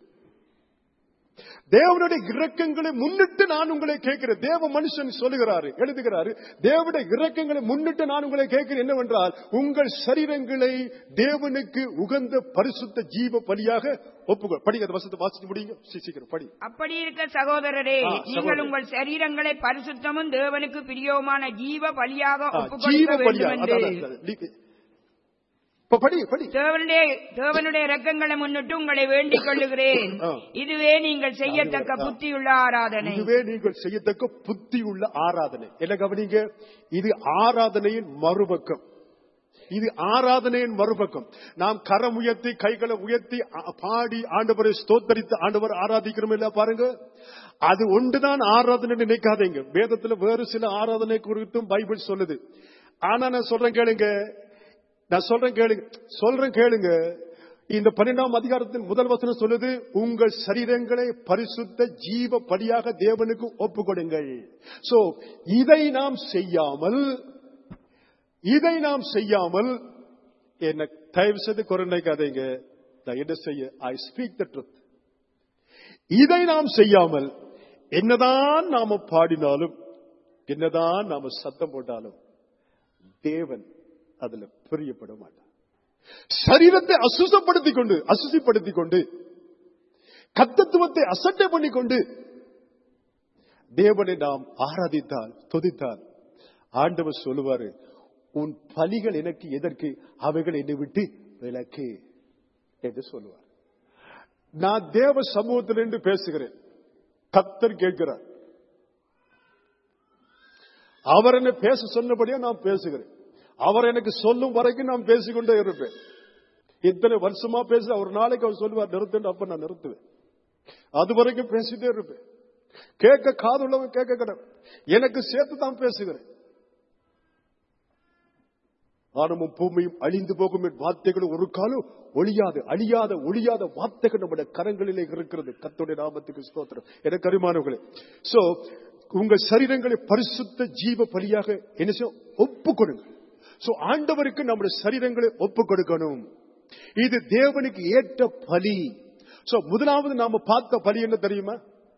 தேவனுடைய இரக்கங்களை முன்னிட்டு நான் உங்களை கேட்கிறேன் தேவ மனுஷன் சொல்லுகிறாரு எழுதுகிறாரு தேவனுடைய இரக்கங்களை முன்னிட்டு நான் உங்களை கேட்கிறேன் என்னவென்றால் உங்கள் சரீரங்களை தேவனுக்கு உகந்த பரிசுத்த ஜீவ பலியாக ஒப்புக்கொள் படிங்க அந்த வசத்தை வாசிச்சு முடியுங்க சீ- சீக்கிரம் படி அப்படி இருக்க சகோதரரே ஆ, நீங்கள் சகோதரரே. உங்கள் சரீரங்களை பரிசுத்தமும் தேவனுக்கு பிரியவுமான ஜீவ பலியாக ஆ, ஒப்புக் ஜீவ கொடுக்க பலியா வேண்டும் என்று அதான், அதான், நீ- இப்ப படி படி தேவனுடைய தேவனுடைய இரக்கங்களை முன்னிட்டு உங்களை வேண்டிக் கொள்ளுகிறேன் ஆ. இதுவே நீங்கள் செய்யத்தக்க ஆ. புத்தியுள்ள ஆராதனை இதுவே நீங்கள் செய்யத்தக்க புத்தி உள்ள ஆராதனை என்ன கவனிங்க இது ஆராதனையின் மறுபக்கம் இது ஆராதனையின் மறுபக்கம் நாம் கரம் உயர்த்தி கைகளை உயர்த்தி அ- பாடி ஆண்டவரை ஸ்தோத்தரித்து ஆண்டவர் ஆராதிக்கிறோம் இல்ல பாருங்க அது ஒன்றுதான் ஆராதனை நினைக்காதீங்க வேதத்துல வேறு சில ஆராதனை குறித்தும் பைபிள் சொல்லுது ஆனா நான் சொல்றேன் கேளுங்க நான் சொல்றேன் கேளுங்க சொல்றேன் கேளுங்க இந்த பன்னெண்டாம் அதிகாரத்தின் முதல் வசனம் சொல்லுது உங்கள் சரீரங்களை பரிசுத்த ஜீவ படியாக தேவனுக்கு ஒப்பு கொடுங்கள் சோ இதை நாம் செய்யாமல் இதை நாம் செய்யாமல் என்ன தயவு செய்து குறை நினைக்காதீங்க நான் என்ன செய்ய ஐ ஸ்பீக் த ட்ரூத் இதை நாம் செய்யாமல் என்னதான் நாம பாடினாலும் என்னதான் நாம சத்தம் போட்டாலும் தேவன் அதுல பிரியப்பட மாட்டார் சரீரத்தை அசுசப்படுத்திக் கொண்டு அசுசிப்படுத்திக் கொண்டு கத்தத்துவத்தை அசட்டை பண்ணிக்கொண்டு தேவனை நாம் ஆராதித்தால் துதித்தால் ஆண்டவர் சொல்லுவாரு உன் பலிகள் எனக்கு எதற்கு அவைகள் என்னை விட்டு விலக்கு என்று சொல்லுவார் நான் தேவ சமூகத்தில் நின்று பேசுகிறேன் கத்தர் கேட்கிறார் அவர் என்ன பேச சொன்னபடியா நான் பேசுகிறேன் அவர் எனக்கு சொல்லும் வரைக்கும் நான் பேசிக்கொண்டே இருப்பேன் இத்தனை வருஷமா பேச ஒரு நாளைக்கு அவர் சொல்லுவார் நிறுத்துன்னு அப்ப நான் நிறுத்துவேன் அது வரைக்கும் பேசிட்டே இருப்பேன் கேட்க காதுள்ளவன் கேட்க கடவுள் எனக்கு சேர்த்து தான் பேசுகிறேன் வானமும் பூமியும் அழிந்து போகும் என் வார்த்தைகள் ஒரு காலம் ஒளியாது அழியாத ஒளியாத வார்த்தைகள் நம்முடைய கரங்களிலே இருக்கிறது கத்தோடைய நாமத்துக்கு ஸ்தோத்திரம் எனக்கு அருமானவர்களே சோ உங்கள் சரீரங்களை பரிசுத்த ஜீவ பலியாக என்ன செய்யும்? ஒப்புக் கொடுங்க சோ ஆண்டவருக்கு நம்முடைய சரீரங்களை ஒப்புக் கொடுக்கணும் இது தேவனுக்கு ஏற்ற பலி சோ முதலாவது நாம பார்த்த பலி என்ன தெரியுமா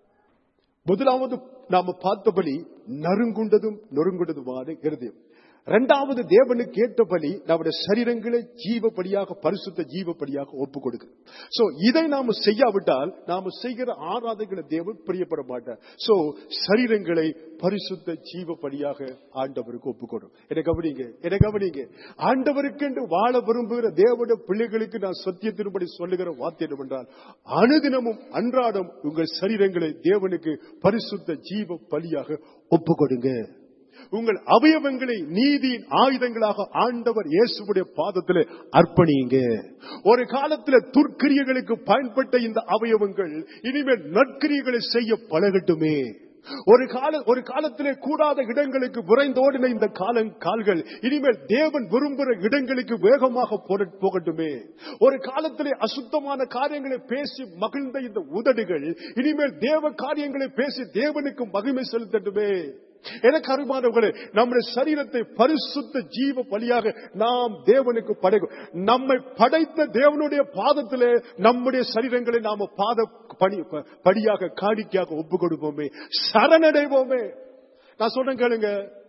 முதலாவது நாம பார்த்த பலி நறுங்குண்டதும் நொறுங்குண்டதுமான இருதயம் இரண்டாவது தேவனுக்கு ஏற்ற பலி நம்முடைய சரீரங்களை ஜீவ பலியாக பரிசுத்த ஜீவ பலியாக ஒப்பு கொடுக்கிறோம் சோ இதை நாம செய்யாவிட்டால் நாம செய்கிற ஆராதனைகளை தேவன் பிரியப்பட மாட்டார் சோ சரீரங்களை பரிசுத்த ஜீவ பலியாக ஆண்டவருக்கு ஒப்புக்கொடும் என்னை கவனிங்க என்னை கவனிங்க ஆண்டவருக்கு என்று வாழ விரும்புகிற தேவனுடைய பிள்ளைகளுக்கு நான் சத்தியத்தின்படி சொல்லுகிற வார்த்தை என்னவென்றால் அனுதினமும் அன்றாடம் உங்கள் சரீரங்களை தேவனுக்கு பரிசுத்த ஜீவ பலியாக ஒப்புக்கொடுங்க உங்கள் அவயவங்களை நீதியின் ஆயுதங்களாக ஆண்டவர் இயேசுடைய பாதத்தில் அர்ப்பணியுங்க ஒரு காலத்தில் துர்க்கிரியர்களுக்கு பயன்பட்ட இந்த அவயவங்கள் இனிமேல் நற்கிரியர்களை செய்ய பழகட்டுமே ஒரு கால ஒரு காலத்திலே கூடாத இடங்களுக்கு விரைந்தோடின இந்த கால கால்கள் இனிமேல் தேவன் விரும்புகிற இடங்களுக்கு வேகமாக போர- போகட்டுமே ஒரு காலத்திலே அசுத்தமான காரியங்களை பேசி மகிழ்ந்த இந்த உதடுகள் இனிமேல் தேவ காரியங்களை பேசி தேவனுக்கு மகிமை செலுத்தட்டுமே எனக்கு அருமானவர்களே நம்முடைய சரீரத்தை பரிசுத்த ஜீவ பலியாக நாம் தேவனுக்கு படைக்கும் நம்மை படைத்த தேவனுடைய பாதத்திலே நம்முடைய சரீரங்களை நாம பாத பணி படியாக காணிக்கையாக ஒப்பு கொடுப்போமே சரணடைவோமே நான் சொல்றேன் கேளுங்க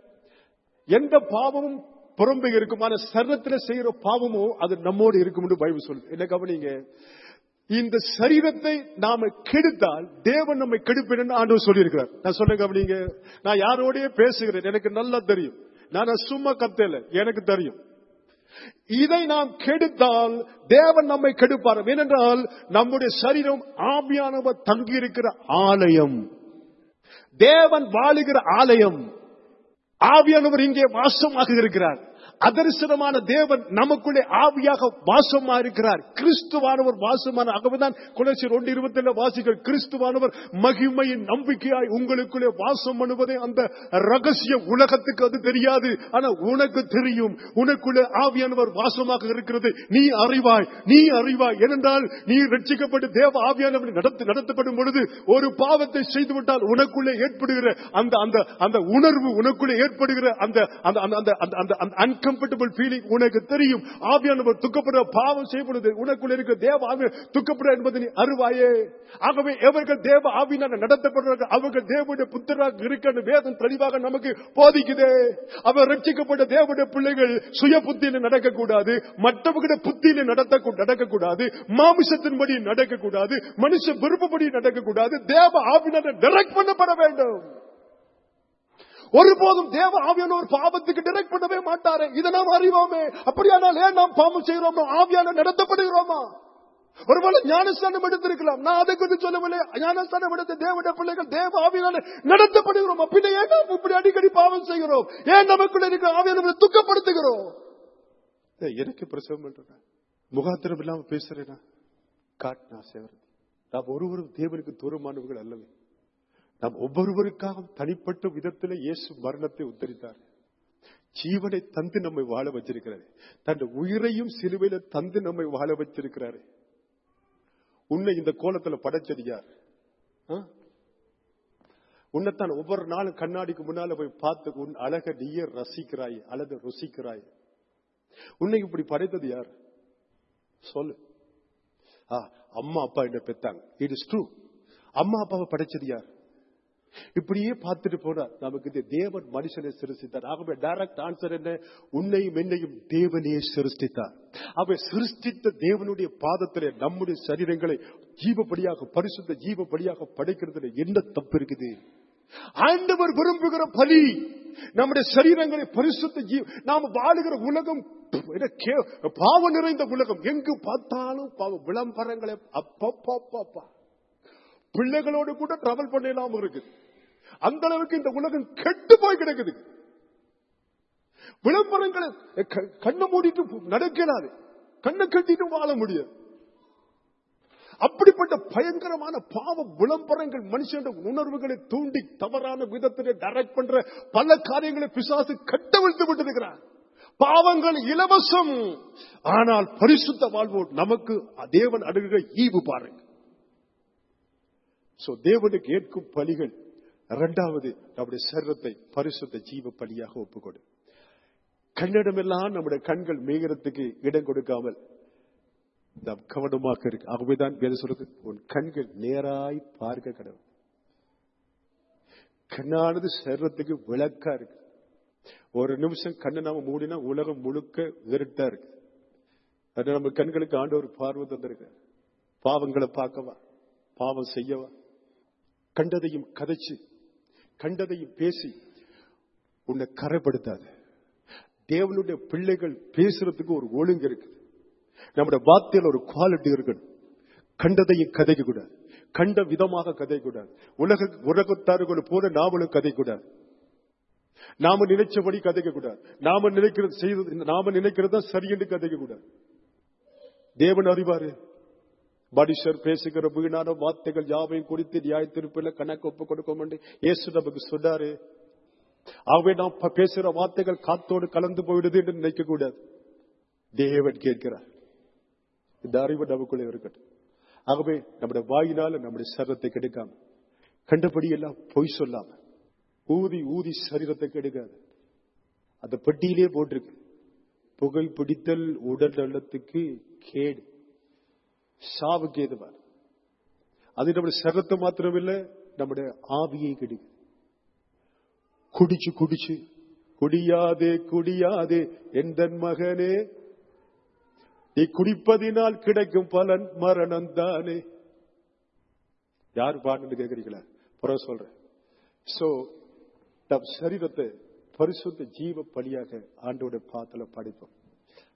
எந்த பாவமும் புறம்பு இருக்கும் ஆனா சரீரத்தில் செய்யற பாவமோ அது நம்மோடு இருக்கும் பைபிள் சொல்லுது என்ன கவனிங்க இந்த சரீரத்தை நாம கெடுத்தால் தேவன் நம்மை கெடுப்பேன் ஆண்டவர் சொல்லியிருக்கிறார் நான் சொல்ல கவனிங்க நான் யாரோடய பேசுகிறேன் எனக்கு நல்லா தெரியும் நான் சும்மா கத்தல எனக்கு தெரியும் இதை நாம் கெடுத்தால் தேவன் நம்மை கெடுப்பார் ஏனென்றால் நம்முடைய சரீரம் ஆவியானவர் தங்கியிருக்கிற ஆலயம் தேவன் வாழுகிற ஆலயம் ஆவியானவர் இங்கே வாசமாக இருக்கிறார் அதரிசனமான தேவன் நமக்குள்ளே ஆவியாக வாசமா இருக்கிறார் கிறிஸ்துவானவர் வாசமான ஆகவேதான் குலசியர் ஒன்று இருபத்தி ஏழு வாசிகள் கிறிஸ்துவானவர் மகிமையின் நம்பிக்கையாய் உங்களுக்குள்ளே வாசம் பண்ணுவதே அந்த ரகசிய உலகத்துக்கு அது தெரியாது ஆனா உனக்கு தெரியும் உனக்குள்ளே ஆவியானவர் வாசமாக இருக்கிறது நீ அறிவாய் நீ அறிவாய் ஏனென்றால் நீ ரட்சிக்கப்பட்டு தேவ ஆவியானவர் நடத்து நடத்தப்படும் பொழுது ஒரு பாவத்தை செய்துவிட்டால் உனக்குள்ளே ஏற்படுகிற அந்த அந்த அந்த உணர்வு உனக்குள்ளே ஏற்படுகிற அந்த அந்த அந்த அந்த அந்த அந்த அந்த அன்கம்ஃபர்டபுள் ஃபீலிங் உனக்கு தெரியும் ஆவியானவர் துக்கப்படுற பாவம் செய்யப்படுது உனக்குள்ள இருக்க தேவ ஆவி துக்கப்படுற என்பதை நீ அறிவாயே ஆகவே எவர்கள் தேவ ஆவியினால் நடத்தப்படுறார்கள் அவர்கள் தேவனுடைய புத்தராக இருக்க வேதம் தெளிவாக நமக்கு போதிக்குதே அவர் ரட்சிக்கப்பட்ட தேவனுடைய பிள்ளைகள் சுய புத்தியில நடக்கக்கூடாது மற்றவர்களுடைய புத்தியில நடத்த நடக்கக்கூடாது மாமிசத்தின்படி நடக்கக்கூடாது மனுஷ விருப்பப்படி நடக்கக்கூடாது தேவ ஆவியினால் டைரக்ட் பண்ணப்பட வேண்டும் ஒருபோதும் தேவ ஆவியானவர் பாவத்துக்கு டிரெக்ட் பண்ணவே மாட்டாரு இதை நாம் அறிவோமே அப்படியானால் ஏன் நாம் பாவம் செய்கிறோமோ ஆவியான நடத்தப்படுகிறோமா ஒருவேளை ஞானஸ்தானம் எடுத்திருக்கலாம் நான் அதை குறித்து சொல்லவில்லை ஞானஸ்தானம் எடுத்த தேவனுடைய பிள்ளைகள் தேவ ஆவியால நடத்தப்படுகிறோம் பின்ன ஏன் நாம் இப்படி அடிக்கடி பாவம் செய்கிறோம் ஏன் நமக்குள்ள இருக்கிற ஆவியான துக்கப்படுத்துகிறோம் ஏய், எனக்கு பிரசவம் பண்றேன் முகாத்திரம் இல்லாம பேசுறேனா காட்டினா சேவரது நாம் ஒருவரும் தேவனுக்கு தூரமானவர்கள் அல்லவே நாம் ஒவ்வொருவருக்காகவும் தனிப்பட்ட விதத்தில் இயேசு மரணத்தை உத்தரித்தார் ஜீவனை தந்து நம்மை வாழ வச்சிருக்கிறாரு தன் உயிரையும் சிலுவையில தந்து நம்மை வாழ வச்சிருக்கிறாரு உன்னை இந்த கோலத்துல படைச்சது யார் ஆ? உன்னைத்தான் ஒவ்வொரு நாளும் கண்ணாடிக்கு முன்னால போய் பார்த்து உன் அழக நீயே ரசிக்கிறாய் அல்லது ருசிக்கிறாய் உன்னை இப்படி படைத்தது யார் சொல்லு ஆ, அம்மா அப்பா என்ன பெத்தாங்க இட் இஸ் ட்ரூ அம்மா அப்பாவை படைச்சது யார் இப்படியே பார்த்துட்டு போனார் நமக்கு இந்த தேவன் மனுஷனை சிருஷ்டித்தார் ஆகவே டைரக்ட் ஆன்சர் என்ன உன்னையும் என்னையும் தேவனே சிருஷ்டித்தார் அவை சிருஷ்டித்த தேவனுடைய பாதத்திலே நம்முடைய சரீரங்களை ஜீவப்படியாக பரிசுத்த ஜீவப்படியாக படைக்கிறதுல என்ன தப்பு இருக்குது ஆண்டவர் விரும்புகிற பலி நம்முடைய சரீரங்களை பரிசுத்த ஜீவ நாம வாழுகிற உலகம் என்ன கே- பாவம் நிறைந்த உலகம் எங்கு பார்த்தாலும் பாவம் விளம்பரங்களை அப்பப்பப்பப்பா பிள்ளைகளோடு கூட டிராவல் பண்ணலாம இருக்கு அந்த அளவுக்கு இந்த உலகம் கெட்டு போய் கிடக்குது விளம்பரங்களை க- கண்ணை மூடிட்டு நடக்கிறாரு கண்ணை கட்டிட்டு வாழ முடியாது அப்படிப்பட்ட பயங்கரமான பாவ விளம்பரங்கள் மனுஷன் உணர்வுகளை தூண்டி தவறான விதத்திலே டைரக்ட் பண்ற பல காரியங்களை பிசாசு கட்டவிழ்த்து விட்டிருக்கிறார் பாவங்கள் இலவசம் ஆனால் பரிசுத்த வாழ்வு நமக்கு தேவன் அடுகிற ஈவு பாருங்க சோ தேவனுக்கு ஏற்கும் பலிகள் இரண்டாவது நம்முடைய சர்வத்தை பரிசுத்த ஜீவ பலியாக ஒப்புக்கொடு கண்ணிடமெல்லாம் நம்முடைய கண்கள் மேய்கிறதுக்கு இடம் கொடுக்காமல் நாம் கவனமாக இருக்கு ஆகவேதான் வேறு சொல்லுது உன் கண்கள் நேராய் பார்க்க கடவுள் கண்ணானது சர்வத்துக்கு விளக்கா இருக்கு ஒரு நிமிஷம் கண்ணை நாம மூடினா உலகம் முழுக்க இருட்டா இருக்கு அது நம்ம கண்களுக்கு ஆண்டவர் பார்வை தந்திருக்கு பாவங்களை பார்க்கவா பாவம் செய்யவா கண்டதையும் கதைச்சு கண்டதையும் பேசி உன்னை கரைப்படுத்தாது தேவனுடைய பிள்ளைகள் பேசுறதுக்கு ஒரு ஒழுங்கு இருக்கு நம்முடைய வார்த்தையில் ஒரு குவாலிட்டி இருக்கணும் கண்டதையும் கதைக்க கூடாது கண்ட விதமாக கதை கூடாது உலக உலகத்தார்கள் போல நாமளும் கதை கூடாது நாம நினைச்சபடி கதைக்க கூடாது நாம நினைக்கிறது செய்வது நாம நினைக்கிறதா சரி என்று கதைக்க கூடாது தேவன் அறிவாரு மனுஷர் பேசுகிற வீணான வார்த்தைகள் யாவையும் குறித்து நியாய திருப்பில கணக்கு ஒப்பு கொடுக்க என்று இயேசு நமக்கு சொன்னாரு ஆகவே நாம் ப- பேசுகிற வார்த்தைகள் காத்தோடு கலந்து போயிடுது என்று நினைக்க கூடாது தேவன் கேட்கிறார் இந்த அறிவு நமக்குள்ளே இருக்கட்டும் ஆகவே நம்முடைய வாயினால நம்முடைய சரத்தை கெடுக்காம கண்டபடி எல்லாம் பொய் சொல்லாம ஊதி ஊதி சரீரத்தை கெடுக்காது அந்த பெட்டியிலே போட்டிருக்கு புகை பிடித்தல் உடல் நலத்துக்கு கேடு சாவுக்கு ஏதுவா அது நம்முடைய சரத்தை மாத்திரமில்லை நம்முடைய ஆவியை கெடுக்குது குடிச்சு குடிச்சு குடியாதே குடியாதே எந்தன் மகனே நீ குடிப்பதினால் கிடைக்கும் பலன் மரணம் தானே யார் பாடுன்னு கேக்குறீங்களா புறம் சொல்றேன் சோ நம் சரீரத்தை பரிசுத்த ஜீவ பலியாக ஆண்டோட பாத்துல படைப்போம்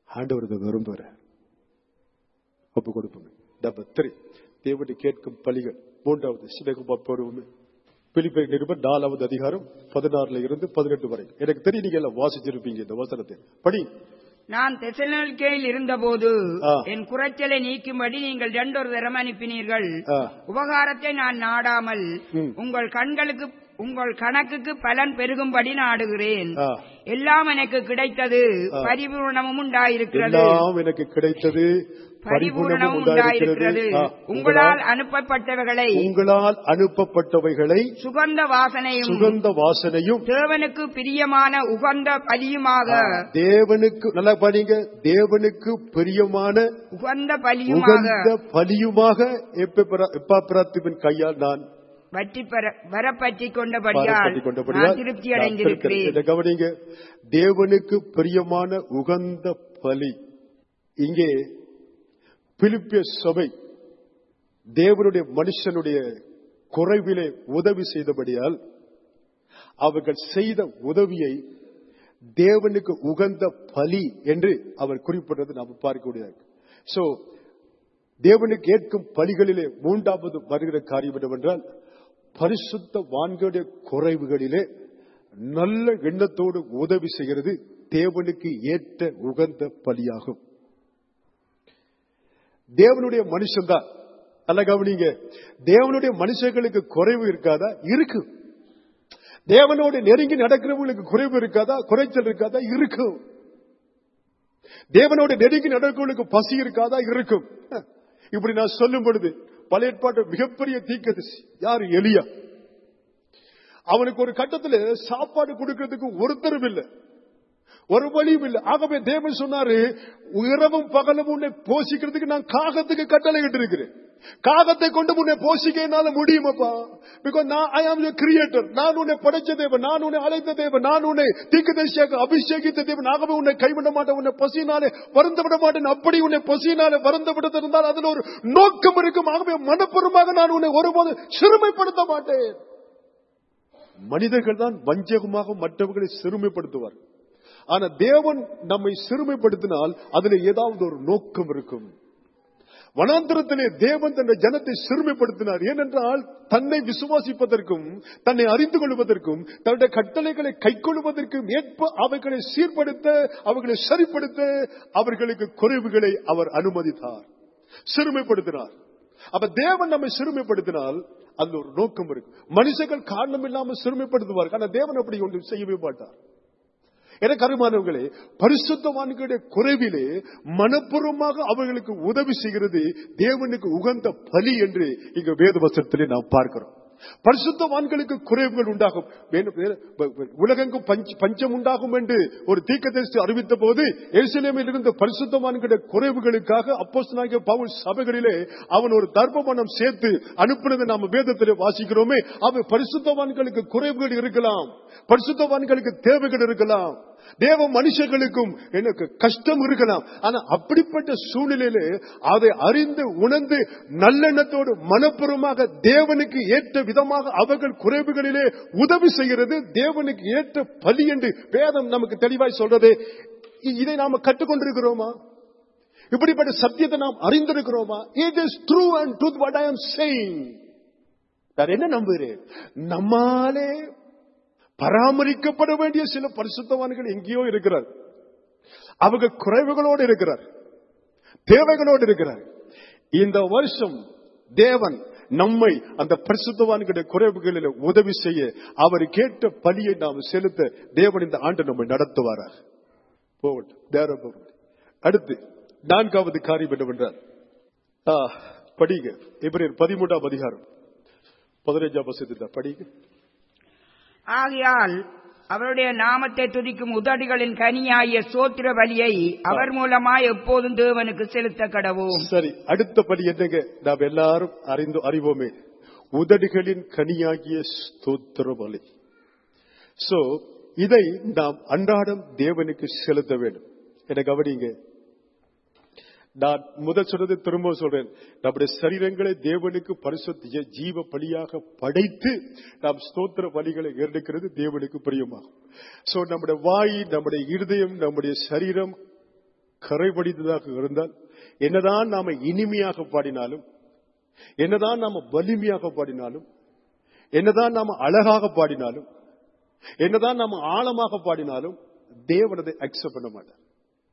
ஆண்டவர் இதை விரும்புகிற ஒப்பு கொடுப்போங்க நம்பர் த்ரீ தேவனை கேட்கும் பலிகள் மூன்றாவது சிவகுமார் போடுவோமே பிலிப்பை நிருபர் நாலாவது அதிகாரம் பதினாறுல இருந்து பதினெட்டு வரை எனக்கு தெரியும் நீங்க எல்லாம் வாசிச்சிருப்பீங்க இந்த வசனத்தை படி நான் தெசலோனிக்கேயில் இருந்தபோது ஆ. என் குறைச்சலை நீக்கும்படி நீங்கள் ரெண்டொரு தரம் அனுப்பினீர்கள் ஆ. உபகாரத்தை நான் நாடாமல் ம். உங்கள் கண்களுக்கு உங்கள் கணக்குக்கு பலன் பெருகும்படி நாடுகிறேன் ஆ. எல்லாம் எனக்கு கிடைத்தது பரிபூர்ணமும் உண்டாயிருக்கிறது எல்லாம் எனக்கு கிடைத்தது பரிபூர்ணமும் பரிபூர்ணமும் உண்டாயிருக்கிறது உண்டாயிருக்கிறது ஆ, உங்களால் அனுப்பப்பட்டவைகளை உங்களால் அனுப்பப்பட்டவைகளை சுகந்த வாசனையும் சுகந்த வாசனையும் தேவனுக்கு பிரியமான உகந்த பலியுமாக தேவனுக்கு நல்லா பாருங்க தேவனுக்கு பிரியமான உகந்த பலியுமாக உகந்த பலியுமாக எப்பாப்பிராத்தின் கையால் நான் வற்றி பெற- வரப்பற்றிக் கொண்டபடியால் பாரப்பட்டுக் கொண்டபடியால் நான் திருப்தி நான் அடைந்திருக்கிறேன் இதை கவனிங்க தேவனுக்கு பிரியமான உகந்த பலி இங்கே பிலிப்பிய சபை தேவனுடைய மனுஷனுடைய குறைவிலே உதவி செய்தபடியால் அவர்கள் செய்த உதவியை தேவனுக்கு உகந்த பலி என்று அவர் குறிப்பிட்டது நாம் பார்க்கக்கூடியது சோ தேவனுக்கு கேட்கும் பலிகளிலே மூன்றாவது வருகிற காரியம் என்னவென்றால் பரிசுத்த வான்களுடைய குறைவுகளிலே நல்ல எண்ணத்தோடு உதவி செய்கிறது தேவனுக்கு ஏற்ற உகந்த பலியாகும் தேவனுடைய மனுஷன்தான் நல்ல கவனிங்க தேவனுடைய மனுஷர்களுக்கு குறைவு இருக்காதா இருக்கு தேவனோடு நெருங்கி நடக்கிறவங்களுக்கு குறைவு இருக்காதா குறைச்சல் இருக்காதா இருக்கும் தேவனோடு நெருங்கி நடக்கிறவங்களுக்கு பசி இருக்காதா இருக்கும் இப்படி நான் சொல்லும் பொழுது பழைய ஏற்பாட்டு மிகப்பெரிய தீக்கதரிசி யாரு எலியா அவனுக்கு ஒரு கட்டத்துல சாப்பாடு கொடுக்கிறதுக்கு ஒருத்தரும் இல்லை ஒரு வழியும் இல்லை ஆகவே தேவன் சொன்னாரு இரவும் பகலும் உன்னை போஷிக்கிறதுக்கு நான் காகத்துக்கு கட்டளை இருக்கிறேன் காகத்தை கொண்டு உன்னை போஷிக்க என்னால முடியுமாப்பா பிகாஸ் நான் ஐ ஆம் கிரியேட்டர் நான் உன்னை படைச்ச தேவன் நான் உன்னை அழைத்த தேவன் நான் உன்னை தீர்க்கதரிசியாக அபிஷேகித்த தேவன் ஆகவே உன்னை கைவிட மாட்டேன் உன்னை பசியினாலே வருந்த விட மாட்டேன் அப்படி உன்னை பசியினாலே வருந்த விடுத்திருந்தால் அதுல ஒரு நோக்கம் இருக்கும் ஆகவே மனப்பூர்வமாக நான் உன்னை ஒருபோது சிறுமைப்படுத்த மாட்டேன் மனிதர்கள் தான் வஞ்சகமாக மற்றவர்களை சிறுமைப்படுத்துவார் ஆனா தேவன் நம்மை சிறுமைப்படுத்தினால் அதுல ஏதாவது ஒரு நோக்கம் இருக்கும் வனாந்திரத்திலே தேவன் தன்னை ஜனத்தை சிறுமைப்படுத்தினார் ஏனென்றால் தன்னை விசுவாசிப்பதற்கும் தன்னை அறிந்து கொள்வதற்கும் தன்னுடைய கட்டளைகளை கைக்கொள்வதற்கும் ஏற்ப அவைகளை சீர்படுத்த அவைகளை சரிப்படுத்த அவர்களுக்கு குறைவுகளை அவர் அனுமதித்தார் சிறுமைப்படுத்தினார் அப்ப தேவன் நம்மை சிறுமைப்படுத்தினால் அதுல ஒரு நோக்கம் இருக்கு மனுஷர்கள் காரணம் இல்லாமல் சிறுமைப்படுத்துவார்கள் ஆனா தேவன் அப்படி ஒன்று செய்யவே மாட்டார் எனக்கு அருமானவர்களே பரிசுத்தவான்களுடைய குறைவிலே மனப்பூர்வமாக அவர்களுக்கு உதவி செய்கிறது தேவனுக்கு உகந்த பலி என்று இங்க வேத வசனத்திலே நாம் பார்க்கிறோம் பரிசுத்தவான்களுக்கு குறைவுகள் உண்டாகும் வேணும், வேணும், உலகெங்கும் பஞ்ச- பஞ்சம் உண்டாகும் என்று ஒரு தீர்க்கதரிசி அறிவித்த போது எருசலேமில் இருந்த பரிசுத்தவான்களுடைய குறைவுகளுக்காக அப்போஸ்தலனாகிய பவுல் சபைகளிலே அவன் ஒரு தர்ப்பமனம் சேர்த்து அனுப்பினதை நாம் வேதத்திலே வாசிக்கிறோமே அவை பரிசுத்தவான்களுக்கு குறைவுகள் இருக்கலாம் பரிசுத்தவான்களுக்கு தேவைகள் இருக்கலாம் தேவ மனுஷர்களுக்கும் எனக்கு கஷ்டம் இருக்கலாம் ஆனா அப்படிப்பட்ட சூழ்நிலையிலே அதை அறிந்து உணர்ந்து நல்லெண்ணத்தோடு மனப்பூர்வமாக தேவனுக்கு ஏற்ற விதமாக அவர்கள் குறைவுகளிலே உதவி செய்கிறது தேவனுக்கு ஏற்ற பலி என்று வேதம் நமக்கு தெளிவாய் சொல்றது இ- இதை நாம கற்றுக்கொண்டிருக்கிறோமா இப்படிப்பட்ட சத்தியத்தை நாம் அறிந்திருக்கிறோமா it is true and truth what I am saying நான் என்ன நம்புகிறேன் நம்மாலே பராமரிக்கப்பட வேண்டிய சில பரிசுத்தவான்கள் எங்கேயோ இருக்கிறார் அவங்க குறைவுகளோடு இருக்கிறார் தேவைகளோடு இருக்கிறார் இந்த வருஷம் தேவன் நம்மை அந்த பரிசுத்தவான்களுடைய குறைவுகளில் உதவி செய்ய அவர் கேட்ட பலியை நாம் செலுத்த தேவன் இந்த ஆண்டு நம்மை நடத்துவாராக போகட்டும் நேரம் போகட்டும். அடுத்து நான்காவது காரியம் என்னவென்றால் ஆ, படிங்க இப்ரேர் பதிமூன்றாம் அதிகாரம் பதினைஞ்சாம் வசதியில் படிங்க ஆகையால் அவருடைய நாமத்தை துதிக்கும் உதடுகளின் கனியாகிய சோத்திர பலியை அவர் மூலமாய் எப்போதும் தேவனுக்கு செலுத்த கடவோம் சரி அடுத்தபடி என்னங்க நாம் எல்லாரும் அறிந்து அறிவோமே உதடுகளின் கனியாகிய ஸ்தோத்திர பலி சோ இதை நாம் அன்றாடம் தேவனுக்கு செலுத்த வேண்டும் என கவனிங்க நான் முதல் சொன்னது திரும்ப சொல்றேன் நம்முடைய சரீரங்களை தேவனுக்கு பரிசுத்த ஜீவ பலியாக படைத்து நாம் ஸ்தோத்திர பலிகளை எடுக்கிறது தேவனுக்கு பிரியமாகும் சோ நம்முடைய வாய் நம்முடைய இருதயம் நம்முடைய சரீரம் கரைபடித்ததாக இருந்தால் என்னதான் நாம இனிமையாக பாடினாலும் என்னதான் நாம வலிமையாக பாடினாலும் என்னதான் நாம அழகாக பாடினாலும் என்னதான் நாம ஆழமாக பாடினாலும் தேவனதை அக்செப்ட் பண்ண மாட்டார்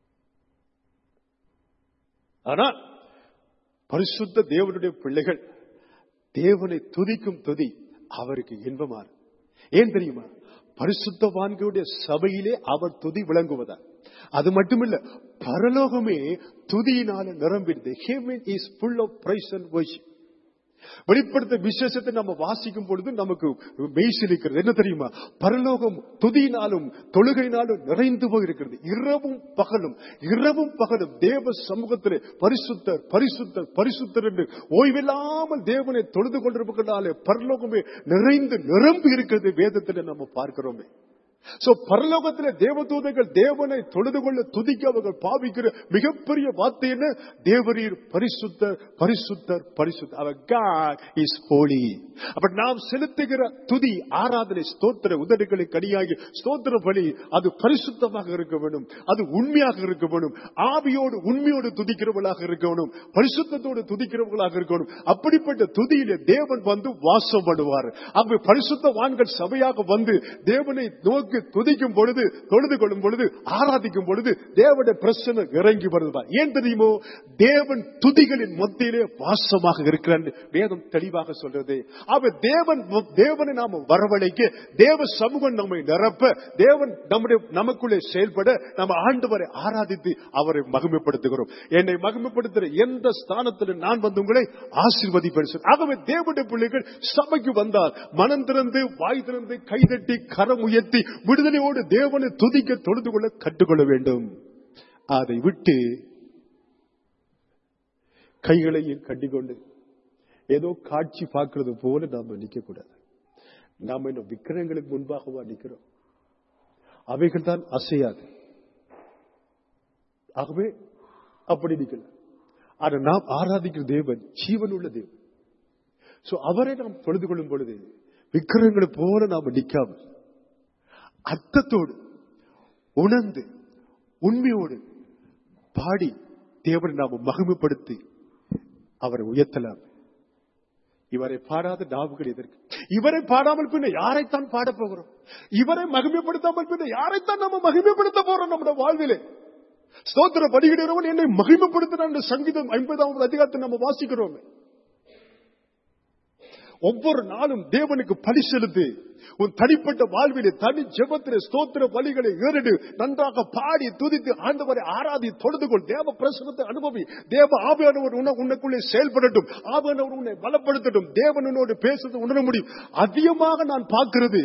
ஆனா பரிசுத்த தேவனுடைய பிள்ளைகள் தேவனை துதிக்கும் துதி அவருக்கு இன்பமாறு ஏன் தெரியுமா பரிசுத்தவான்களுடைய சபையிலே அவர் துதி விளங்குவதா அது மட்டுமில்ல பரலோகமே துதியினால நிரம்பிடுது heaven is full of praise and worship வெளிப்படுத்த விசேஷத்தை நம்ம வாசிக்கும் பொழுது நமக்கு மெய்சிலிக்கிறது என்ன தெரியுமா பரலோகம் துதியினாலும் தொழுகையினாலும் நிறைந்து போயிருக்கிறது இரவும் பகலும் இரவும் பகலும் தேவ சமூகத்திலே பரிசுத்தர் பரிசுத்தர் பரிசுத்தர் என்று ஓய்வில்லாமல் தேவனை தொழுது கொண்டிருப்பதனாலே பரலோகமே நிறைந்து நிரம்பி இருக்கிறது வேதத்திலே நம்ம பார்க்கிறோமே சோ பரலோகத்திலே தேவதூதர்கள் தேவனை தொழுது கொள்ள துதிக்க அவர்கள் பாவிக்கிற மிகப்பெரிய வார்த்தை என்ன தேவரீர் பரிசுத்தர் பரிசுத்தர் பரிசுத்தர் அவர் God is holy அப்ப நாம் செலுத்துகிற துதி ஆராதனை ஸ்தோத்திர உதடுகளை கனியாகி ஸ்தோத்திர பலி அது பரிசுத்தமாக இருக்க வேண்டும் அது உண்மையாக இருக்க வேண்டும் ஆவியோடு உண்மையோடு துதிக்கிறவர்களாக இருக்க வேண்டும் பரிசுத்தத்தோடு துதிக்கிறவர்களாக இருக்க வேண்டும் அப்படிப்பட்ட துதியிலே தேவன் வந்து வாசம் பண்ணுவார் அங்கு பரிசுத்தவான்கள் சபையாக வந்து தேவனை நோக்கி துதிக்கும் பொழுது தொழுது கொள்ளும் பொழுது ஆராதிக்கும் பொழுது தேவனுடைய பிரச்சனை இறங்கி வருவா ஏன் தெரியுமோ தேவன் துதிகளின் மத்தியிலே வாசமாக இருக்கிறார் வேதம் தெளிவாக சொல்றது அவ தேவன் தேவனை நாம வரவழைக்க தேவ சமூகம் நம்மை நிரப்ப தேவன் நம்முடைய நமக்குள்ளே செயல்பட நம்ம ஆண்டவரை ஆராதித்து அவரை மகிமைப்படுத்துகிறோம் என்னை மகிமைப்படுத்துகிற எந்த ஸ்தானத்தில் நான் வந்து உங்களை ஆசீர்வதிப்பேன் ஆகவே தேவனுடைய பிள்ளைகள் சபைக்கு வந்தால் மனம் திறந்து வாய் திறந்து கைதட்டி கரம் உயர்த்தி விடுதலையோடு தேவனை துதிக்க தொழுது கொள்ள கற்றுக்கொள்ள வேண்டும் அதை விட்டு கைகளையும் கட்டிக்கொண்டு ஏதோ காட்சி பார்க்கிறது போல நாம நிக்க கூடாது நாம இன்னும் விக்கிரங்களுக்கு முன்பாகவா நிக்கிறோம் அவைகள் தான் அசையாது ஆகவே அப்படி நிக்கல ஆனா நாம் ஆராதிக்கிற தேவன் ஜீவன் உள்ள தேவன் சோ அவரை நாம் தொழுது கொள்ளும் பொழுது விக்கிரங்களை போல நாம நிக்காமல் அர்த்தத்தோடு உணர்ந்து உண்மையோடு பாடி தேவனை நாம மகிமைப்படுத்தி அவரை உயர்த்தலாம் இவரை பாடாத நாவுகள் எதற்கு இவரை பாடாமல் பின்ன யாரைத்தான் பாட போகிறோம் இவரை மகிமைப்படுத்தாமல் பின்ன யாரைத்தான் நம்ம மகிமைப்படுத்த போறோம் நம்முடைய வாழ்விலே ஸ்தோத்திர பலியிடுறவன் என்னை மகிமைப்படுத்தின சங்கீதம் ஐம்பதாவது அதிகாரத்தை நம்ம வாசிக்கிறோமே ஒவ்வொரு நாளும் தேவனுக்கு பலி செலுத்து உன் தனிப்பட்ட வாழ்விலே தனி ஜெபத்திலே ஸ்தோத்திர பலிகளை ஏறிடு நன்றாக பாடி துதித்து ஆண்டவரை ஆராதி தொழுது கொள் தேவ பிரசனத்தை அனுபவி தேவ ஆவியானவர் உன்ன உன்னைக்குள்ளே செயல்படட்டும் ஆவியானவர் உன்னை பலப்படுத்தட்டும் தேவனோடு பேசுறது உணர முடியும் அதிகமாக நான் பார்க்கிறது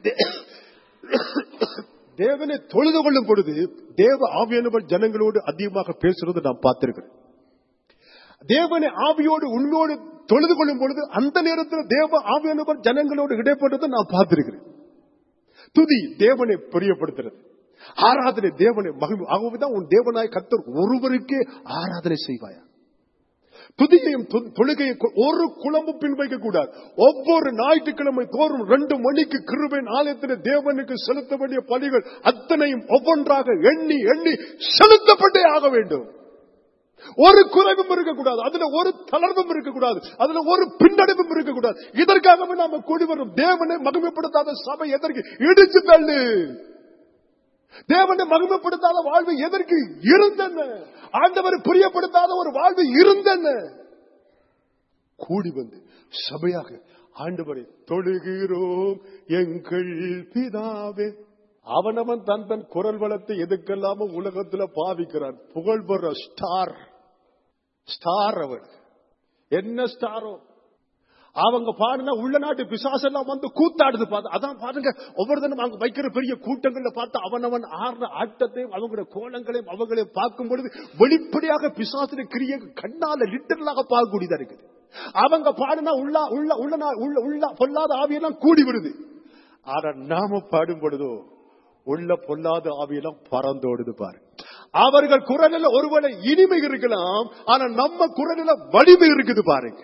தேவனை தொழுது கொள்ளும் பொழுது தேவ ஆவியானவர் ஜனங்களோடு அதிகமாக பேசுறது நான் பார்த்திருக்கிறேன் தேவனை ஆவியோடு உண்மையோடு தொழுது கொள்ளும் பொழுது அந்த நேரத்தில் தேவ ஆவியானவர் ஜனங்களோடு இடைப்பட்டதை நான் பார்த்திருக்கிறேன் துதி தேவனை பிரியப்படுத்துறது ஆராதனை தேவனை மகிமை ஆகவேதான் உன் தேவனாய் கத்தர் ஒருவருக்கே ஆராதனை செய்வாயா துதியையும் தொ- தொழுகையும் ஒரு குழம்பு பின் வைக்க கூடாது ஒவ்வொரு ஞாயிற்றுக்கிழமை தோறும் ரெண்டு மணிக்கு கிருபையின் ஆலயத்தில் தேவனுக்கு செலுத்த வேண்டிய பலிகள் அத்தனையும் ஒவ்வொன்றாக எண்ணி எண்ணி செலுத்தப்பட்டே ஆக வேண்டும் ஒரு குறைவும் இருக்கக்கூடாது அதுல ஒரு தளர்வும் இருக்கக்கூடாது அதுல ஒரு பின்னடைவும் இருக்கக்கூடாது இதற்காகவே நாம கூடி வரும் தேவனை மகிமைப்படுத்தாத சபை எதற்கு இடிச்சு தள்ளு தேவனை மகிமைப்படுத்தாத வாழ்வு எதற்கு இருந்தன ஆண்டவர் பிரியப்படுத்தாத ஒரு வாழ்வு இருந்தன கூடி வந்து சபையாக ஆண்டவரை தொழுகிறோம் எங்கள் பிதாவே அவனவன் தன் தன் குரல் வளத்தை எதுக்கெல்லாம உலகத்துல பாவிக்கிறான் புகழ் பெற ஸ்டார் ஸ்டார் அவன் என்ன ஸ்டாரோ அவங்க பாருங்க உள்ள நாட்டு பிசாசெல்லாம் வந்து கூத்தாடுது பார்த்து அதான் பாருங்க ஒவ்வொரு தினம் அவங்க வைக்கிற பெரிய கூட்டங்கள்ல பார்த்து அவனவன் ஆடுற ஆட்டத்தையும் அவங்களுடைய கோலங்களையும் அவங்களையும் பார்க்கும் பொழுது வெளிப்படையாக பிசாசின கிரிய கண்ணால லிட்டரலாக பார்க்கக்கூடியதா இருக்குது அவங்க பாடுனா உள்ள உள்ள உள்ள நா- உள்ள உள்ள பொல்லாத ஆவியெல்லாம் கூடி விடுது ஆனா நாம பாடும் பொழுதோ உள்ள பொல்லாத ஆவியெல்லாம் பறந்தோடுது பாரு அவர்கள் குரலில் ஒருவேளை இனிமை இருக்கலாம் ஆனா நம்ம குரலில் வலிமை இருக்குது பாருங்க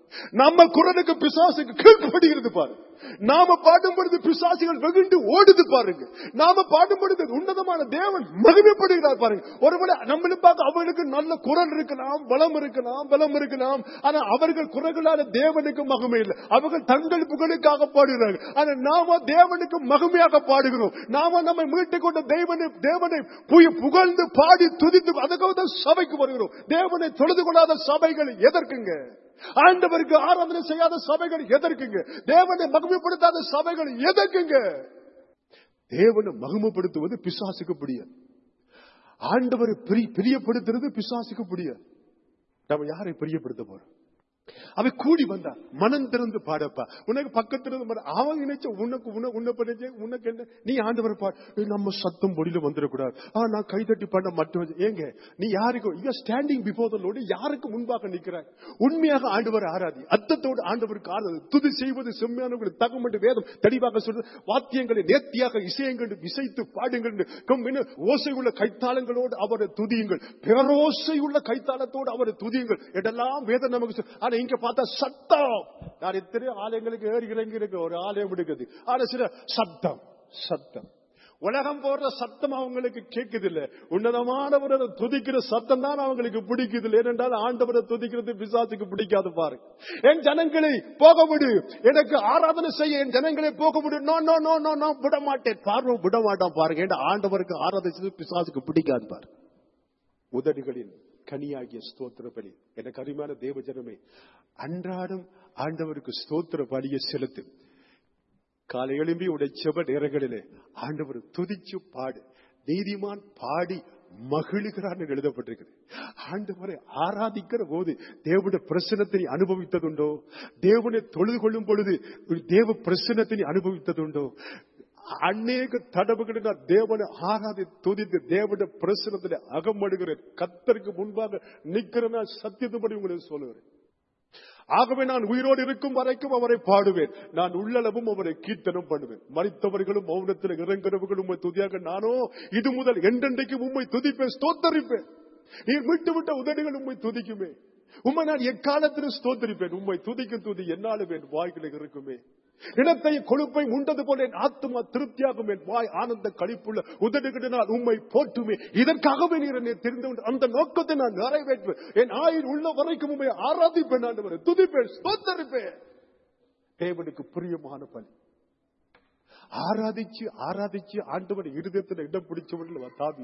நம்ம குரலுக்கு பிசாசுக்கு கீழ்ப்படுகிறது பாரு நாம பாடும் பொழுது பிசாசுகள் வெகுண்டு ஓடுது பாருங்க நாம பாடும் பொழுது உன்னதமான தேவன் மகிமைப்படுகிறார் பாருங்க ஒருவேளை நம்மளும் பார்க்க அவர்களுக்கு நல்ல குரல் இருக்கலாம் பலம் இருக்கலாம் பலம் இருக்கலாம் ஆனா அவர்கள் குரல்களால தேவனுக்கு மகிமை இல்லை அவர்கள் தங்கள் புகழுக்காக பாடுகிறார்கள் ஆனா நாம தேவனுக்கு மகிமையாக பாடுகிறோம் நாம நம்மை மீட்டுக் கொண்ட தேவனை தேவனை புய- புகழ்ந்து பாடி துதித்து அதுக்காக தான் சபைக்கு வருகிறோம் தேவனை தொழுது கொள்ளாத சபைகள் எதற்குங்க ஆண்டவருக்கு ஆராதனை செய்யாத சபைகள் எதற்குங்க தேவனை மகிமைப்படுத்தாத சபைகள் எதற்குங்க தேவனை மகிமைப்படுத்துவது பிசாசுக்கு பிடியாது ஆண்டவரை பிரி- பிரியப்படுத்துறது பிசாசுக்கு பிடியாது நம்ம யாரை பிரியப்படுத்த போறோம் அவன் கூடி வந்தா மனம் திறந்து பாடப்பா உனக்கு பக்கத்துல இருந்து பாரு. அவன் நினைச்ச உனக்கு உன- உன்னை பண்ணிச்சு உனக்கு என்ன நீ ஆண்டவரை பாடு ஏய், நம்ம சத்தம் பொடியில வந்துடக்கூடாது ஆ நான் கைதட்டி பண்ண மட்டும் ஏங்க நீ யாருக்கு you standing before the Lord யாருக்கு முன்பாக நிற்கிறாய் உண்மையாக ஆண்டவர் ஆராதி அத்தத்தோடு ஆண்டவருக்கு ஆராது துதி செய்வது செம்மையானவர்கள் தகமண்டு வேதம் தெளிவாக சொல்றது வாத்தியங்களை நேர்த்தியாக இசையங்கள் இசைத்து பாடுங்கள் என்று கம்மின ஓசை உள்ள கைத்தாளங்களோடு அவரை துதியுங்கள் பேரோசை உள்ள கைத்தாளத்தோடு அவரை துதியுங்கள் இதெல்லாம் வேதம் நமக்கு சொல்- ஆனா இங்க பார்த்தா சத்தம் நான் எத்தனை ஆலயங்களுக்கு ஏறி இறங்கி இருக்க ஒரு ஆலயம் எடுக்குது ஆனா சில சத்தம் சத்தம் உலகம் போடுற சத்தம் அவங்களுக்கு கேட்குது இல்ல உன்னதமானவரை துதிக்கிற சத்தம் தான் அவங்களுக்கு பிடிக்குது இல்லை ஏனென்றால் ஆண்டவரை துதிக்கிறது பிசாசுக்கு பிடிக்காது பாரு என் ஜனங்களை போக விடு எனக்கு ஆராதனை செய்ய என் ஜனங்களை போக விடு no no no no no விட மாட்டேன் பார்வை விட மாட்டான் பாருங்க ஏன்னா ஆண்டவருக்கு ஆராதனை செய்து பிசாசுக்கு பிடிக்காது பாரு உதடுகளின் கனியாகிய ஸ்தோத்திர பலி எனக்கு அருமையான தேவ ஜனமே அன்றாடம் ஆண்டவருக்கு ஸ்தோத்திர பலியை செலுத்து காலை எழும்பி உடைய செப நேரங்களிலே ஆண்டவர் துதிச்சு பாடு நீதிமான் பாடி மகிழுகிறான் என்று எழுதப்பட்டிருக்கிறது ஆண்டவரை ஆராதிக்கிற போது தேவனுடைய பிரசனத்தை நீ அனுபவித்ததுண்டோ தேவனை தொழுது கொள்ளும் பொழுது ஒரு தேவ பிரசனத்தை நீ அனுபவித்ததுண்டோ அநேக தடவுகளில் நான் தேவனை ஆராதி துதித்து தேவனுடைய பிரசனத்தில் அகமடுகிறேன் கத்தருக்கு முன்பாக நிற்கிறேன் சத்தியத்துபடி உங்களுக்கு சொல்லுகிறேன் ஆகவே நான் உயிரோடு இருக்கும் வரைக்கும் அவரை பாடுவேன் நான் உள்ளளவும் அவரை கீர்த்தனம் பண்ணுவேன் மறித்தவர்களும் மௌனத்தில் இறங்குறவர்களும் உம்மை துதியாக நானோ இது முதல் என்றென்றைக்கு உம்மை துதிப்பேன் ஸ்தோத்தரிப்பேன் நீர் விட்டு விட்ட உதடுகள் உம்மை துதிக்குமே உம்மை நான் எக்காலத்திலும் ஸ்தோத்தரிப்பேன் உம்மை துதிக்கும் துதி என்னாலும் என் வாய்களில் இருக்குமே இனத்தை கொழுப்பை உண்டது போல என் ஆத்மா திருப்தியாகும் என் வாய் ஆனந்த கழிப்புள்ள உதடுகளினால் உம்மை போற்றுமே இதற்காகவே நீர் என்னை தெரிந்து கொண்டு அந்த நோக்கத்தை நான் நிறைவேற்றுவேன் என் ஆயுள் உள்ள வரைக்கும் உண்மை ஆராதிப்பேன் ஆண்டவரை துதிப்பேன் ஸ்தோத்தரிப்பேன் தேவனுக்கு பிரியமான பலி ஆராதிச்சு ஆராதிச்சு ஆண்டவன் இருதயத்தில் இடம் பிடிச்சவர்கள் தாவி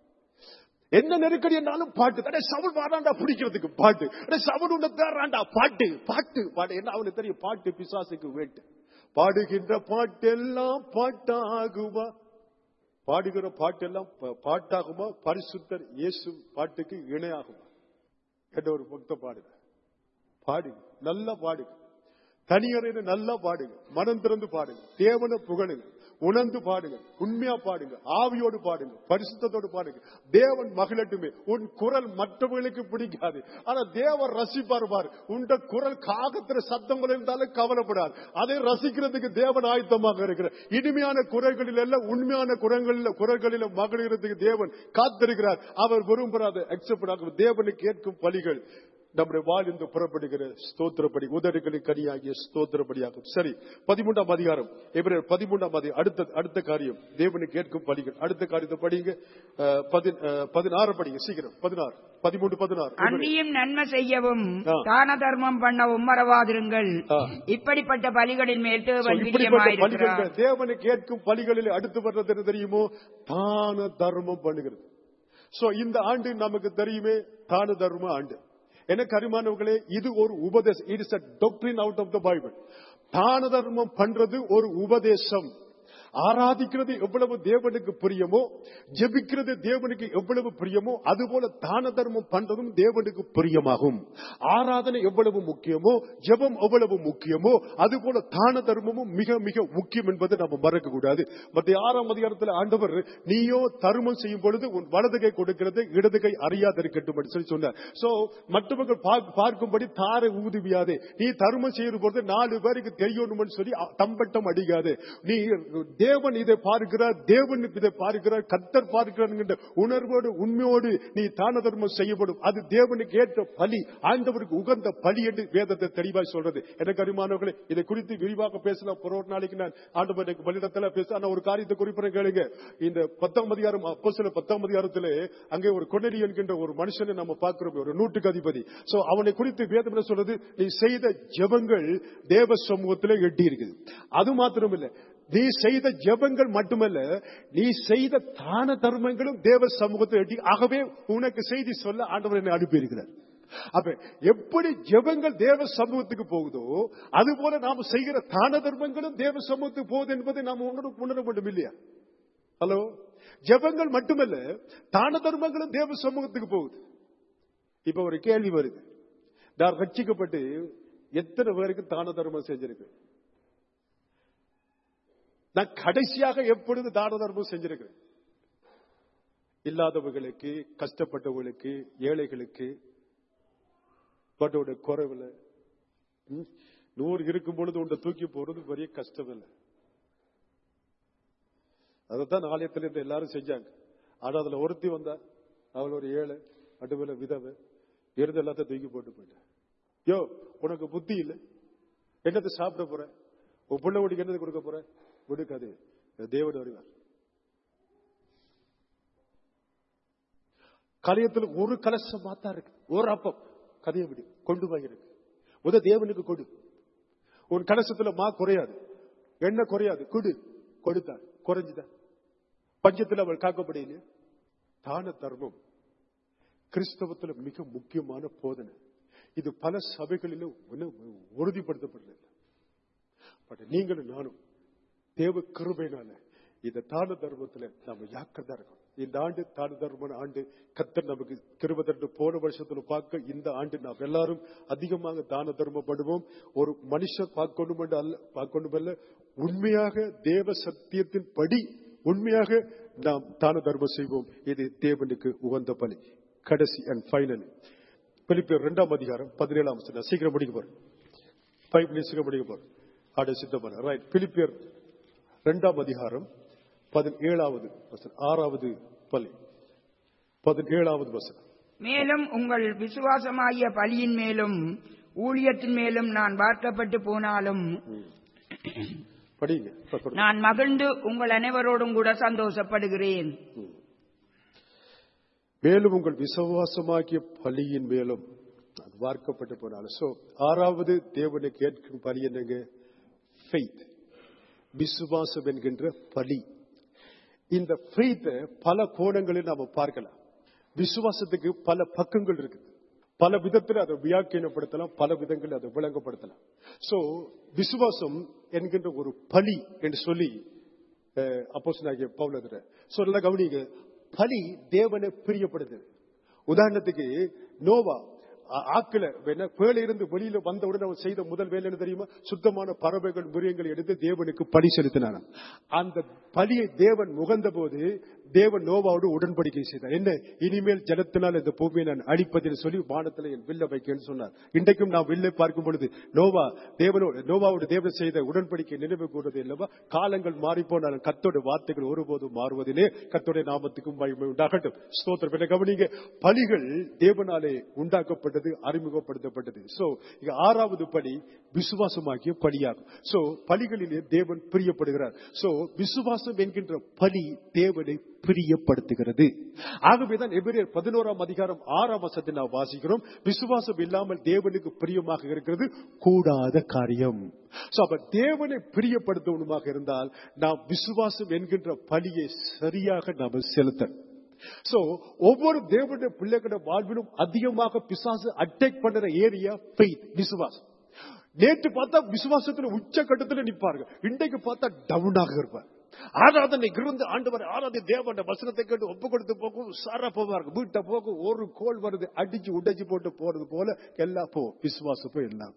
என்ன நெருக்கடி என்றாலும் பாட்டு அடே சவுல் வாடாண்டா பிடிக்கிறதுக்கு பாட்டு அடே சவுல் உன்னை தேறாண்டா பாட்டு பாட்டு பாட்டு என்ன அவனுக்கு தெரியும் பாட்டு பிசாசுக்கு வேட்டு பாடுகின்ற பாட்டெல்லாம் பாட்டாகுமா பாடுகிற பாட்டெல்லாம் ப- பாட்டாகுமா பரிசுத்தர் இயேசு பாட்டுக்கு இணையாகுமா என்ற ஒரு பக்த பாடுங்க பாடுங்க நல்லா பாடுங்க தனியறையில நல்லா பாடுங்க மனம் திறந்து பாடுங்க தேவனை புகழுங்க உணர்ந்து பாடுங்க உண்மையா பாடுங்க ஆவியோடு பாடுங்க பரிசுத்தத்தோடு பாடுங்க தேவன் மகிழட்டுமே உன் குரல் மற்றவர்களுக்கு பிடிக்காது ஆனா தேவன் ரசிப்பார் பாரு உண்ட குரல் காகத்திர சத்தங்கள் இருந்தாலும் கவலைப்படாது அதை ரசிக்கிறதுக்கு தேவன் ஆயத்தமாக இருக்கிறார் இனிமையான குரல்களில் எல்லாம் உண்மையான குரங்களில் குரல்களில் மகிழ்கிறதுக்கு தேவன் காத்திருக்கிறார் அவர் விரும்புறாத அக்செப்ட் தேவனுக்கு கேட்கும் பலிகள் நம்முடைய வாழ்ந்து புறப்படுகிற ஸ்தோத்திரப்படி உதடுகளின் கனியாகிய ஸ்தோத்திரப்படியாகும் சரி பதிமூன்றாம் அதிகாரம் எபிரேயர் பதிமூன்றாம் அதிகாரம் அடுத்த அடுத்த காரியம் தேவனை கேட்கும் பலிகள் அடுத்த காரியத்தை படிங்க அஹ், பதி- அஹ், பதினாறு படிங்க சீக்கிரம் பதினாறு பதிமூன்று பதினாறு எபிரேயர். அன்றியும் நன்மை செய்யவும் ஆ. தான தர்மம் பண்ணவும் மறவாதிருங்கள் ஆ. இப்படிப்பட்ட பலிகளின் மேல் So, தேவன் இப்படிப்பட்ட பிரியமாயிருக்கிறார் பலிகள் தேவனை கேட்கும் பலிகளில் அடுத்து வர்றது என்ன தெரியுமோ தான தர்மம் பண்ணுகிறது சோ இந்த ஆண்டு நமக்கு தெரியுமே தான தர்ம ஆண்டு எனக்கு அருமானவர்களே இது ஒரு உபதேசம் it is a doctrine out of the Bible தான தர்மம் பண்றது ஒரு உபதேசம் ஆராதிக்கிறது எவ்வளவு தேவனுக்கு பிரியமோ ஜெபிக்கிறது தேவனுக்கு எவ்வளவு பிரியமோ அதுபோல தான தர்மம் பண்றதும் தேவனுக்கு பிரியமாகும் ஆராதனை எவ்வளவு முக்கியமோ ஜெபம் எவ்வளவு முக்கியமோ அதுபோல தான தர்மமும் மிக மிக முக்கியம் என்பதை நம்ம மறக்க கூடாது மத்திய ஆறாம் அதிகாரத்தில் ஆண்டவர் நீயோ தர்மம் செய்யும் பொழுது உன் வலது கை கொடுக்கிறது இடது கை அறியாதிருக்கட்டும் என்று சொல்லி சொன்னார் சோ மற்றவர்கள் பார்க்க- பார்க்கும்படி தார ஊதுவியாதே நீ தர்மம் செய்யும் பொழுது நாலு பேருக்கு தெரியணும்னு சொல்லி அ- தம்பட்டம் அடிக்காது நீ தேவன் இதை பார்க்கிறார் தேவன் இதை பார்க்கிறார் கத்தர் பார்க்கிறார் என்கின்ற உணர்வோடு உண்மையோடு நீ தான தர்மம் செய்யப்படும் அது தேவனுக்கு ஏற்ற பலி ஆண்டவருக்கு உகந்த பலி என்று வேதத்தை தெளிவாய் சொல்றது எனக்கு அருமானவர்களே இதை குறித்து விரிவாக பேசலாம் ஒரு ஒரு நாளைக்கு நான் ஆண்டவருக்கு பலிடத்துல பேச ஆனா ஒரு காரியத்தை குறிப்பிட கேளுங்க இந்த பத்தாம் அதிகாரம் அப்போ சில பத்தாம் அதிகாரத்திலே அங்கே ஒரு கொன்னடி என்கின்ற ஒரு மனுஷனை நம்ம பார்க்கிறோம் ஒரு நூற்றுக்கு அதிபதி சோ அவனை குறித்து வேதம் என்ன சொல்றது நீ செய்த ஜெபங்கள் தேவ சமூகத்திலே எட்டி இருக்குது அது மாத்திரம் இல்ல நீ செய்த ஜெபங்கள் மட்டுமல்ல நீ செய்த தான தர்மங்களும் தேவ சமூகத்தை எட்டி ஆகவே உனக்கு செய்தி சொல்ல ஆண்டவர் என்னை அனுப்பியிருக்கிறார் அப்ப எப்படி ஜெபங்கள் தேவ சமூகத்துக்கு போகுதோ அதுபோல நாம் செய்கிற தான தர்மங்களும் தேவ சமூகத்துக்கு போகுது என்பதை நாம் உணர உணர வேண்டும் இல்லையா ஹலோ ஜெபங்கள் மட்டுமல்ல தான தர்மங்களும் தேவ சமூகத்துக்கு போகுது இப்ப ஒரு கேள்வி வருது நான் ரட்சிக்கப்பட்டு எத்தனை பேருக்கு தான தர்மம் செஞ்சிருக்கு நான் கடைசியாக எப்பொழுது தான தர்மம் செஞ்சிருக்கிறேன் இல்லாதவர்களுக்கு கஷ்டப்பட்டவர்களுக்கு ஏழைகளுக்கு பட்டோட குறைவில் ம், நூறு இருக்கும் பொழுது உன்னை தூக்கி போறது பெரிய கஷ்டம் இல்லை அதைத்தான் ஆலயத்துல இருந்து எல்லாரும் செஞ்சாங்க ஆனா அதுல ஒருத்தி வந்தா அவள் ஒரு ஏழை அடுவில் விதவை இருந்து எல்லாத்தையும் தூக்கி போட்டு போயிட்டேன் யோ உனக்கு புத்தி இல்லை என்னத்தை சாப்பிட போற உன் பிள்ளை உனக்கு என்னது கொடுக்க போற கொடுக்காது தேவன் வருவார் கலையத்தில் ஒரு கலசம் மாத்தா இருக்கு ஒரு அப்பம் கதையை விடு கொண்டு போய் இருக்கு முத தேவனுக்கு கொடு உன் கலசத்துல மா குறையாது எண்ணெய் குறையாது கொடு கொடுத்தார் குறைஞ்சுதான் பஞ்சத்தில் அவள் காக்கப்படையிலே தான தர்மம் கிறிஸ்தவத்துல மிக முக்கியமான போதனை இது பல சபைகளிலும் இன்னும் உறுதிப்படுத்தப்படல பட் நீங்களும் நானும் தேவ கிருபைனால இந்த தான தர்மத்துல நம்ம யாக்கதான் இருக்கோம் இந்த ஆண்டு தான தர்மம் ஆண்டு கத்தர் நமக்கு கிருபதற்கு போன வருஷத்துல பார்க்க இந்த ஆண்டு நாம் எல்லாரும் அதிகமாக தான தர்மப்படுவோம் ஒரு மனுஷன் பார்க்கணும் அல்ல பார்க்கணும் அல்ல உண்மையாக தேவ சத்தியத்தின் படி உண்மையாக நாம் தான தர்மம் செய்வோம் இது தேவனுக்கு உகந்த பலி கடைசி அண்ட் ஃபைனல் பிலிப்பியர் இரண்டாம் அதிகாரம் பதினேழாம் வசனம். சீக்கிரம் முடிக்க போறேன் ஃபைவ் மினிட்ஸ் சீக்கிரம் முடிக்க போறேன் ஆடு சித்தமான ரைட் பிலிப்பியர் இரண்டாம் அதிகாரம் பதினேழாவது வசனம் ஆறாவது பலி பதினேழாவது வசனம் மேலும் உங்கள் விசுவாசமாகிய பலியின் மேலும் ஊழியத்தின் மேலும் நான் பார்க்கப்பட்டு போனாலும் படிங்க இப்ப கொடுங்க. நான் மகிழ்ந்து உங்கள் அனைவரோடும் கூட சந்தோஷப்படுகிறேன் மேலும் உங்கள் விசுவாசமாகிய பலியின் மேலும் அது வார்க்கப்பட்டு போனாலும் சோ ஆறாவது தேவனை கேட்கும் பலி என்னங்க ஃபெய்த் விசுவாசம் என்கின்ற பலி இந்த ஃபெய்த் பல கோணங்களில் நாம பார்க்கலாம் விசுவாசத்துக்கு பல பக்கங்கள் இருக்குது பல விதத்தில் அதை வியாக்கியப்படுத்தலாம் பல விதங்களில் அதை விளங்கப்படுத்தலாம் சோ விசுவாசம் என்கின்ற ஒரு பலி என்று சொல்லி அப்போஸ்தலனாகிய பவுலதுர சொல்ல கவனிங்க பலி தேவனை பிரியப்படுது உதாரணத்துக்கு நோவா ஆ- ஆக்கில வேணா பேழ இருந்து வெளியில வந்தவுடன் அவன் செய்த முதல் வேலை என்ன தெரியுமா சுத்தமான பறவைகள் மிருகங்களை எடுத்து தேவனுக்கு பலி செலுத்தினான் அந்த பலியை தேவன் முகந்த போது தேவன் நோவாவோடு உடன்படிக்கை செய்தார் என்ன இனிமேல் ஜலத்தினால் இந்த பூமியை நான் அழிப்பதில் சொல்லி வானத்தில் என் வில்ல வைக்கன்னு சொன்னார் இன்றைக்கும் நான் வில்லை பார்க்கும் பொழுது நோவா தேவனோடு நோவாவோடு தேவன் செய்த உடன்படிக்கை நினைவு கூறுவது இல்லவா காலங்கள் மாறி போனாலும் கத்தோட வார்த்தைகள் ஒருபோதும் மாறுவதிலே கத்தோடைய நாமத்துக்கும் மகிமை உண்டாகட்டும் ஸ்தோத்திரம் என்ன கவனிங்க பலிகள் தேவனாலே உண்டாக்கப்பட்டது அறிமுகப்படுத்தப்பட்டது சோ இங்க ஆறாவது பலி விசுவாசமாகிய பலியாகும் சோ பலிகளிலே தேவன் பிரியப்படுகிறார் சோ விசுவாசம் என்கின்ற பலி தேவனை பிரியப்படுத்துகிறது ஆகவேதான் எபிரேயர் பதினோராம் அதிகாரம் ஆறாம் வசத்தை நாம் வாசிக்கிறோம் விசுவாசம் இல்லாமல் தேவனுக்கு பிரியமாக இருக்கிறது கூடாத காரியம் சோ அப்ப தேவனை பிரியப்படுத்தணுமாக இருந்தால் நாம் விசுவாசம் என்கின்ற பலியை சரியாக நாம் செலுத்தணும் சோ ஒவ்வொரு தேவனுடைய பிள்ளைகளோட வாழ்விலும் அதிகமாக பிசாசு அட்டாக் பண்ற ஏரியா ஃபெய்த் விசுவாசம் நேற்று பார்த்தா விசுவாசத்துல உச்ச கட்டத்துல நிப்பாருங்க இன்றைக்கு பார்த்தா டவுனாக இருப்பார் ஆராதனை இருந்து ஆண்டவர் ஆராதி தேவன் வசனத்தை கேட்டு ஒப்பு கொடுத்து போகும் சாரா போவாங்க வீட்டை போகும் ஒரு கோல் வருது அடிச்சு உடைச்சு போட்டு போறது போல எல்லாம் போ விசுவாசம் போய் எல்லாம்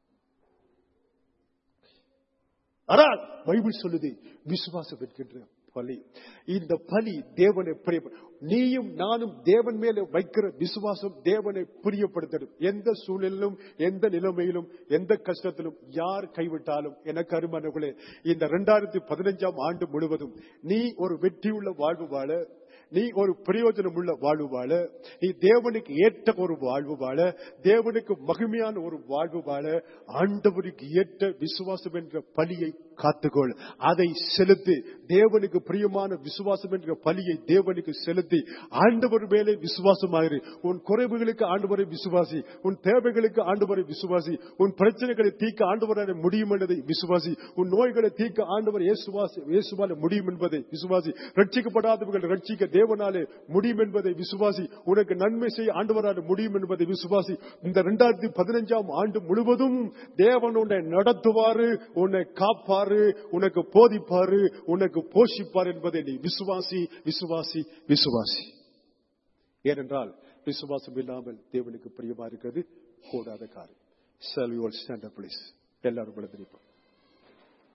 ஆனால் பைபிள் சொல்லுது விசுவாசம் என்கின்ற பலி இந்த பலி தேவனை பிரிய நீயும் நானும் தேவன் மேல வைக்கிற விசுவாசம் தேவனை பிரியப்படுத்தணும் எந்த சூழ்நிலையிலும் எந்த நிலைமையிலும் எந்த கஷ்டத்திலும் யார் கைவிட்டாலும் எனக்கு அருமானவர்களே இந்த இரண்டாயிரத்தி பதினஞ்சாம் ஆண்டு முழுவதும் நீ ஒரு வெற்றியுள்ள வாழ்வு வாழ நீ ஒரு பிரயோஜனம் உள்ள வாழ்வு வாழ நீ தேவனுக்கு ஏற்ற ஒரு வாழ்வு வாழ தேவனுக்கு மகிமையான ஒரு வாழ்வு வாழ ஆண்டவருக்கு ஏற்ற விசுவாசம் என்ற பலியை காத்துக்கொள் அதை செலுத்தி தேவனுக்கு பிரியமான விசுவாசம் என்ற பலியை தேவனுக்கு செலுத்தி ஆண்டவர் மேலே விசுவாசமாயிரு உன் குறைவுகளுக்கு ஆண்டவரை விசுவாசி உன் தேவைகளுக்கு ஆண்டவரை விசுவாசி உன் பிரச்சனைகளை தீர்க்க ஆண்டவரான முடியும் என்பதை விசுவாசி உன் நோய்களை தீர்க்க ஆண்டவர் இயேசுவாசி இயேசுவால முடியும் என்பதை விசுவாசி ரட்சிக்கப்படாதவர்கள் ரட்சிக்க தேவனாலே முடியும் என்பதை விசுவாசி உனக்கு நன்மை செய்ய ஆண்டவரான முடியும் என்பதை விசுவாசி இந்த இரண்டாயிரத்தி பதினஞ்சாம் ஆண்டு முழுவதும் தேவன் உன்னை நடத்துவாரு உன்னை காப்பாரு உனக்கு போதிப்பாரு உனக்கு போஷிப்பார் என்பதை நீ விசுவாசி விசுவாசி விசுவாசி ஏனென்றால் விசுவாசம் இல்லாமல் தேவனுக்கு பிரியமா இருக்கிறது கூடாத காரியம் செல்வி ஸ்டாண்ட் பிளீஸ் எல்லாரும் விழுந்திருப்போம்